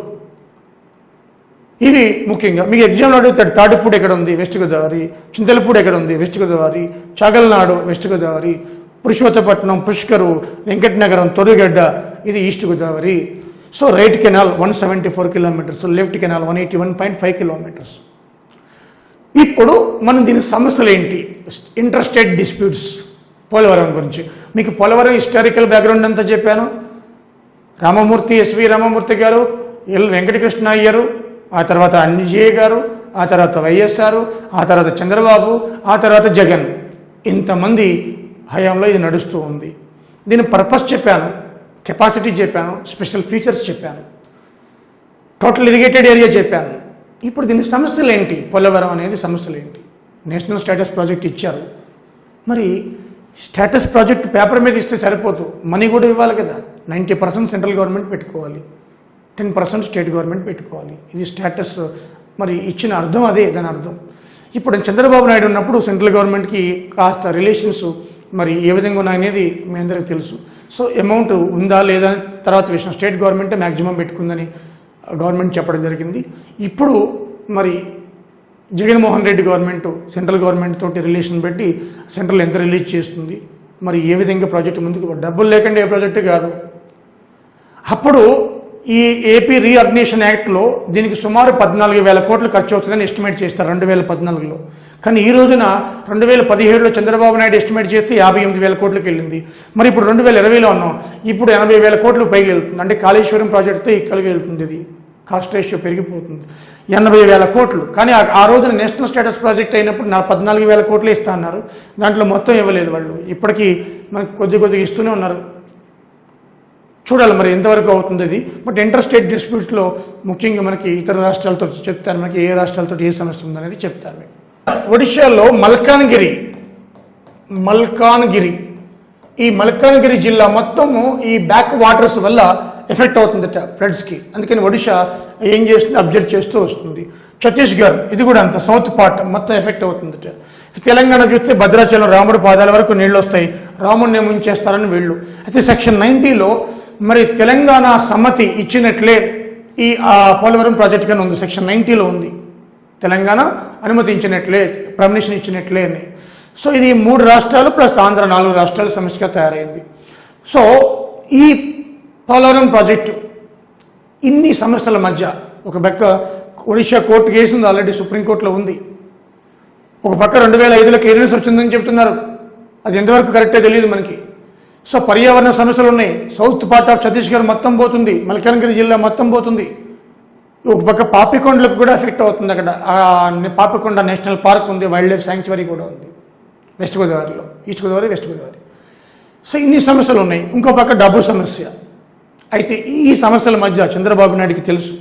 ఇవి ముఖ్యంగా మీకు ఎగ్జామ్లో అడుగుతాడు తాడిపూడి ఎక్కడ ఉంది వెస్ట్ గోదావరి చింతలపూడి ఎక్కడ ఉంది వెస్ట్ గోదావరి చాగల్నాడు వెస్ట్ గోదావరి పురుషోత్తపట్నం పుష్కరు వెంకటనగరం తొరిగడ్డ ఇది east Godavari so right canal one seventy four kilometres left canal one eighty one point five kilometres ఇప్పుడు మనం దీని సమస్యలు ఏంటి ఇంటర్ స్టేట్ డిస్ప్యూట్స్ పోలవరం గురించి మీకు పోలవరం హిస్టారికల్ బ్యాక్గ్రౌండ్ అంతా చెప్పాను రామమూర్తి ఎస్వి రామమూర్తి గారు ఎల్ వెంకటకృష్ణ అయ్యారు ఆ తర్వాత అంజయ్య గారు ఆ తర్వాత వైఎస్ఆర్ ఆ తర్వాత చంద్రబాబు ఆ తర్వాత జగన్ ఇంతమంది హయాంలో ఇది నడుస్తూ ఉంది దీని పర్పస్ చెప్పాను కెపాసిటీ చెప్పాను స్పెషల్ ఫీచర్స్ చెప్పాను టోటల్ ఇరిగేటెడ్ ఏరియా చెప్పాను ఇప్పుడు దీని సమస్యలు ఏంటి పోలవరం అనేది సమస్యలు ఏంటి నేషనల్ స్టేటస్ ప్రాజెక్ట్ ఇచ్చారు మరి స్టేటస్ ప్రాజెక్ట్ పేపర్ మీద ఇస్తే సరిపోదు మనీ కూడా ఇవ్వాలి కదా నైంటీ పర్సెంట్ సెంట్రల్ గవర్నమెంట్ పెట్టుకోవాలి టెన్ పర్సెంట్ స్టేట్ గవర్నమెంట్ పెట్టుకోవాలి ఇది స్టేటస్ మరి ఇచ్చిన అర్థం అదే దాని అర్థం ఇప్పుడు చంద్రబాబు నాయుడు ఉన్నప్పుడు సెంట్రల్ గవర్నమెంట్కి కాస్త రిలేషన్స్ మరి ఏ విధంగా ఉన్నాయనేది మీ అందరికీ తెలుసు సో అమౌంట్ ఉందా లేదా అని తర్వాత విషయం స్టేట్ గవర్నమెంటే మ్యాక్సిమం పెట్టుకుందని గవర్నమెంట్ చెప్పడం జరిగింది ఇప్పుడు మరి Jaganmohan Reddy government central government తోటి రిలేషన్ పెట్టి సెంట్రల్ ఎంత రిలీజ్ చేస్తుంది మరి ఏ విధంగా ప్రాజెక్ట్ ముందుకు డబ్బులు లేకుండా ఏ ప్రాజెక్టు కాదు అప్పుడు ఈ ఏపీ రీఆర్గనైజేషన్ యాక్ట్లో దీనికి సుమారు పద్నాలుగు వేల కోట్లు ఖర్చు అవుతుందని ఎస్టిమేట్ చేస్తారు రెండు వేల పద్నాలుగులో కానీ ఈ రోజున రెండు వేల పదిహేడులో చంద్రబాబు నాయుడు ఎస్టిమేట్ చేస్తే యాభై ఎనిమిది వేల కోట్లకి వెళ్ళింది మరి ఇప్పుడు రెండు వేల ఇరవైలో ఉన్నాం ఇప్పుడు ఎనభై వేల కోట్లు పైకి వెళ్తుంది అంటే కాళేశ్వరం ప్రాజెక్టుతో ఇక్కడికి వెళ్తుంది ఇది కాస్ట్ రేషియో పెరిగిపోతుంది ఎనభై వేల కోట్లు కానీ ఆ- ఆ రోజున నేషనల్ స్టేటస్ ప్రాజెక్ట్ అయినప్పుడు నా పద్నాలుగు వేల కోట్లు ఇస్తా అన్నారు దాంట్లో మొత్తం ఇవ్వలేదు వాళ్ళు ఇప్పటికీ మనకి కొద్ది కొద్దిగా ఇస్తూనే ఉన్నారు చూడాలి మరి ఎంతవరకు అవుతుంది ఇది బట్ ఇంటర్ స్టేట్ డిస్ప్యూట్స్లో ముఖ్యంగా మనకి ఇతర రాష్ట్రాలతో చెప్తాను మనకి ఏ రాష్ట్రాలతో ఏ సమస్య ఉందనేది చెప్తాను మీకు ఒడిశాలో మల్కాన్గిరి మల్కాన్గిరి ఈ మల్కాన్గిరి జిల్లా మొత్తము ఈ బ్యాక్ వాటర్స్ వల్ల ఎఫెక్ట్ అవుతుందట ఫ్లడ్స్కి అందుకని ఒడిశా ఏం చేస్తుంది అబ్జర్వ్ చేస్తూ వస్తుంది ఛత్తీస్గఢ్ ఇది కూడా అంత సౌత్ పార్ట్ మొత్తం ఎఫెక్ట్ అవుతుందట తెలంగాణ చూస్తే భద్రాచలం రాముడి పాదాల వరకు నీళ్ళు వస్తాయి రాముడిని ముంచేస్తారని వీళ్ళు అయితే సెక్షన్ నైంటీలో మరి తెలంగాణ సమ్మతి ఇచ్చినట్లే ఈ ఆ, పోలవరం ప్రాజెక్ట్ కానీ ఉంది సెక్షన్ నైంటీలో ఉంది తెలంగాణ అనుమతించినట్లే పర్మిషన్ ఇచ్చినట్లే అని సో ఇది మూడు రాష్ట్రాలు ప్లస్ ఆంధ్ర నాలుగు రాష్ట్రాల సమస్యగా తయారైంది సో ఈ పోలవరం ప్రాజెక్టు ఇన్ని సమస్యల మధ్య ఒక పక్క ఒడిషా కోర్టు కేసు ఉంది ఆల్రెడీ సుప్రీంకోర్టులో ఉంది ఒక పక్క రెండు వేల ఐదులో క్లియరెన్స్ వచ్చిందని చెప్తున్నారు అది ఎంతవరకు కరెక్టే తెలియదు మనకి సో పర్యావరణ సమస్యలు ఉన్నాయి సౌత్ పార్ట్ ఆఫ్ ఛత్తీస్గఢ్ మొత్తం పోతుంది మల్కాన్గిరి జిల్లా మొత్తం పోతుంది ఒక పక్క పాపికొండలకు కూడా ఎఫెక్ట్ అవుతుంది అక్కడ ఆ Papikonda national park wildlife లైఫ్ శాంక్చురీ కూడా ఉంది వెస్ట్ గోదావరిలో east Godavari west Godavari so ఇన్ని సమస్యలు ఉన్నాయి ఇంకో పక్క డబ్బు సమస్య అయితే ఈ సమస్యల మధ్య చంద్రబాబు నాయుడికి తెలుసు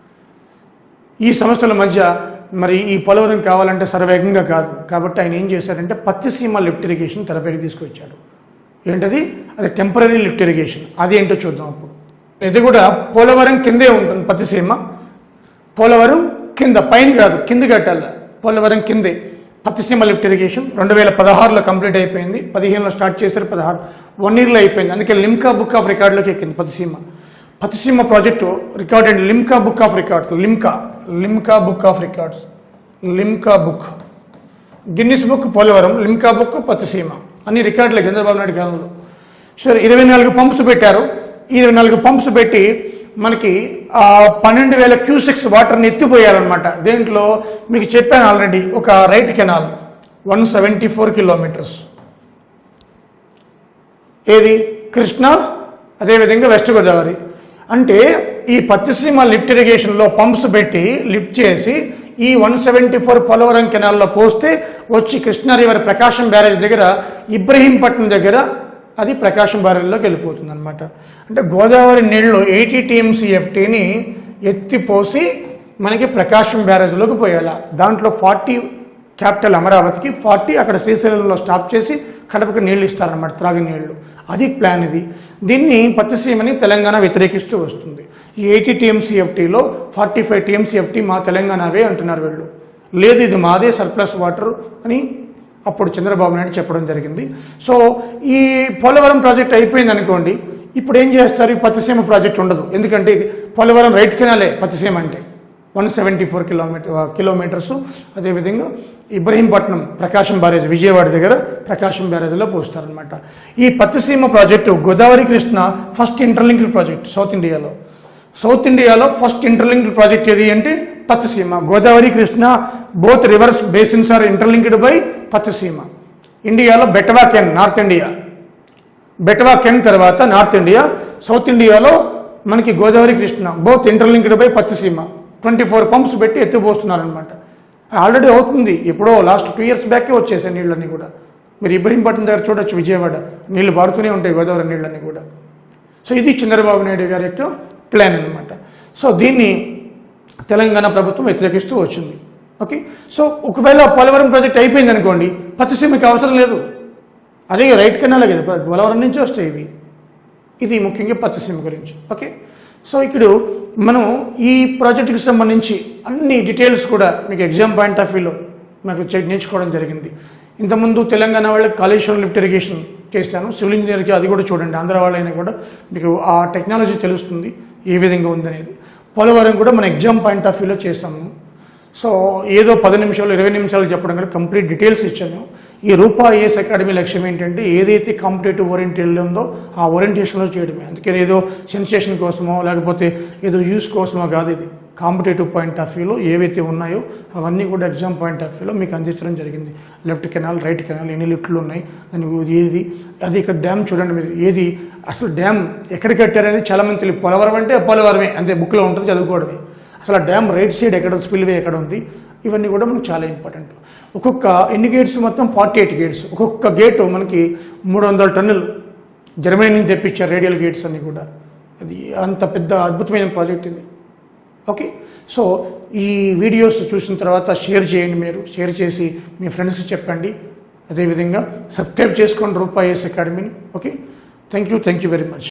ఈ సమస్యల మధ్య మరి ఈ పోలవరం కావాలంటే సర్వేగంగా కాదు కాబట్టి ఆయన ఏం చేశారంటే పత్తిసీమ లిఫ్ట్ ఇరిగేషన్ తెరపైకి తీసుకొచ్చాడు ఏంటది అది టెంపరీ లిఫ్ట్ ఇరిగేషన్ అది ఏంటో చూద్దాం అప్పుడు ఇది కూడా పోలవరం కిందే ఉంటుంది పత్తిసీమ పోలవరం కింద పైన కాదు కింద కట్టాల పోలవరం కిందే పత్తిసీమ లిఫ్ట్ ఇరిగేషన్ రెండు వేల పదహారులో కంప్లీట్ అయిపోయింది పదిహేనులో స్టార్ట్ చేశారు పదహారు వన్ ఇయర్లో అయిపోయింది అందుకే లిమ్కా బుక్ ఆఫ్ రికార్డులోకి ఎక్కింది Pattiseema Pattiseema project recorded Limca book of records Limca Limca book of records Limca book Guinness book Polavaram Limca book Pattiseema అన్ని రికార్డులే చంద్రబాబు నాయుడు కాలంలో సరే ఇరవై నాలుగు పంప్స్ పెట్టారు ఈ ఇరవై నాలుగు పంప్స్ పెట్టి మనకి ఆ పన్నెండు వేల క్యూసెక్స్ వాటర్ని ఎత్తిపోయారనమాట దేంట్లో మీకు చెప్పాను ఆల్రెడీ ఒక right canal one seventy four kilometres ఏది కృష్ణ అదేవిధంగా వెస్ట్ గోదావరి అంటే ఈ పత్తిసీమ లిఫ్ట్ ఇరిగేషన్లో పంప్స్ పెట్టి లిఫ్ట్ చేసి ఈ వన్ సెవెంటీ ఫోర్ పోలవరం కెనాల్లో పోస్తే వచ్చి కృష్ణా రివర్ ప్రకాశం బ్యారేజ్ దగ్గర ఇబ్రహీంపట్నం దగ్గర అది ప్రకాశం బ్యారేజ్లోకి వెళ్ళిపోతుంది అనమాట అంటే గోదావరి నీళ్ళు ఎయిటీ టీఎంసీఎఫ్టీని ఎత్తిపోసి మనకి ప్రకాశం బ్యారేజ్లోకి పోయాల దాంట్లో ఫార్టీ క్యాపిటల్ అమరావతికి ఫార్టీ అక్కడ శ్రీశైలంలో స్టాప్ చేసి కడపకి నీళ్లు ఇస్తారన్నమాట త్రాగి నీళ్లు అది ప్లాన్ ఇది దీన్ని పత్తిసీమని తెలంగాణ వ్యతిరేకిస్తూ వస్తుంది ఈ ఎయిటీ టీఎంసీఎఫ్టీలో ఫార్టీ ఫైవ్ టీఎంసీఎఫ్టీ మా తెలంగాణవే అంటున్నారు వీళ్ళు లేదు ఇది మాదే సర్ప్లస్ వాటర్ అని అప్పుడు చంద్రబాబు నాయుడు చెప్పడం జరిగింది సో ఈ పోలవరం ప్రాజెక్ట్ అయిపోయింది అనుకోండి ఇప్పుడు ఏం చేస్తారు ఈ పత్తిసీమ ప్రాజెక్ట్ ఉండదు ఎందుకంటే పోలవరం రైట్ కెనాలే పత్తిసీమ అంటే one seventy four kilometre kilometres అదేవిధంగా ఇబ్రహీంపట్నం ప్రకాశం బ్యారేజ్ విజయవాడ దగ్గర ప్రకాశం బ్యారేజ్లో పోస్తారనమాట ఈ Pattiseema project Godavari Krishna first interlinked project south ఇండియాలో సౌత్ ఇండియాలో ఫస్ట్ ఇంటర్లింక్డ్ ప్రాజెక్ట్ ఏది అంటే Pattiseema Godavari Krishna both rivers basins are interlinked by Pattiseema ఇండియాలో బెటవా కెన్ నార్త్ ఇండియా బెటవా కెన్ తర్వాత నార్త్ ఇండియా సౌత్ ఇండియాలో మనకి Godavari Krishna both interlinked by Pattiseema twenty four pumps పెట్టి ఎత్తిపోస్తున్నారనమాట ఆల్రెడీ అవుతుంది ఎప్పుడో లాస్ట్ టూ ఇయర్స్ బ్యాకే వచ్చేసాయి నీళ్ళన్నీ కూడా మీరు ఇబ్రహీంపట్నం దగ్గర చూడొచ్చు విజయవాడ నీళ్లు పారుతూనే ఉంటాయి గోదావరి నీళ్ళన్నీ కూడా సో ఇది చంద్రబాబు నాయుడు గారి యొక్క ప్లాన్ అనమాట సో దీన్ని తెలంగాణ ప్రభుత్వం వ్యతిరేకిస్తూ వచ్చింది ఓకే సో ఒకవేళ పోలవరం ప్రాజెక్ట్ అయిపోయింది అనుకోండి పత్తిసీమకి అవసరం లేదు అదే రైట్ కెనాలే కదా పోలవరం నుంచి వస్తాయి ఇవి ఇది ముఖ్యంగా పత్తిసీమ గురించి ఓకే సో ఇక్కడ మనం ఈ ప్రాజెక్టుకి సంబంధించి అన్ని డీటెయిల్స్ కూడా మీకు ఎగ్జామ్ పాయింట్ ఆఫ్ వ్యూలో మాకు చె- నేర్చుకోవడం జరిగింది ఇంతకుముందు తెలంగాణ వాళ్ళకి కాళేశ్వరం లిఫ్ట్ ఇరిగేషన్ చేశాను సివిల్ ఇంజనీర్కి అది కూడా చూడండి ఆంధ్ర వాళ్ళైనా కూడా మీకు ఆ టెక్నాలజీ తెలుస్తుంది ఏ విధంగా ఉందనేది పోలవరం కూడా మన ఎగ్జామ్ పాయింట్ ఆఫ్ వ్యూలో చేస్తాము సో ఏదో పది నిమిషాలు ఇరవై నిమిషాలు చెప్పడం కానీ కంప్లీట్ డీటెయిల్స్ ఇచ్చాను ఈ రూపా ఏఎస్ అకాడమీ లక్ష్యం ఏంటంటే ఏదైతే కాంపిటేటివ్ ఓరియంటెడ్ ఉందో ఆ ఓరియంటేషన్లో చేయడమే అందుకని ఏదో సెన్సేషన్ కోసమో లేకపోతే ఏదో యూస్ కోసమో కాదు ఇది కాంపిటేటివ్ పాయింట్ ఆఫ్ వ్యూలో ఏవైతే ఉన్నాయో అవన్నీ కూడా ఎగ్జామ్ పాయింట్ ఆఫ్ వ్యూలో మీకు అందించడం జరిగింది లెఫ్ట్ కెనాల్ రైట్ కెనాల్ ఎన్ని లిఫ్ట్లు ఉన్నాయి దాని ఏది అది ఇక్కడ డ్యామ్ చూడండి మీరు ఏది అసలు డ్యామ్ ఎక్కడ కట్టారని చాలామంది తెలియదు పోలవరం అంటే పోలవరమే అంతే బుక్లో ఉంటుంది చదువుకోవడమే అసలు ఆ డ్యామ్ రైట్ సైడ్ ఎక్కడ స్పిల్వే ఎక్కడ ఉంది ఇవన్నీ కూడా మనకు చాలా ఇంపార్టెంట్ ఒక్కొక్క ఎన్ని గేట్స్ మొత్తం ఫార్టీ ఎయిట్ గేట్స్ ఒక్కొక్క గేటు మనకి మూడు వందల టన్నులు జర్మనీ నుంచి తెప్పించారు రేడియల్ గేట్స్ అన్ని కూడా అది అంత పెద్ద అద్భుతమైన ప్రాజెక్ట్ ఇది ఓకే సో ఈ వీడియోస్ చూసిన తర్వాత షేర్ చేయండి మీరు షేర్ చేసి మీ ఫ్రెండ్స్కి చెప్పండి అదేవిధంగా సబ్స్క్రైబ్ చేసుకోండి రూపాయి ఎస్ అకాడమీని okay thank you thank you very much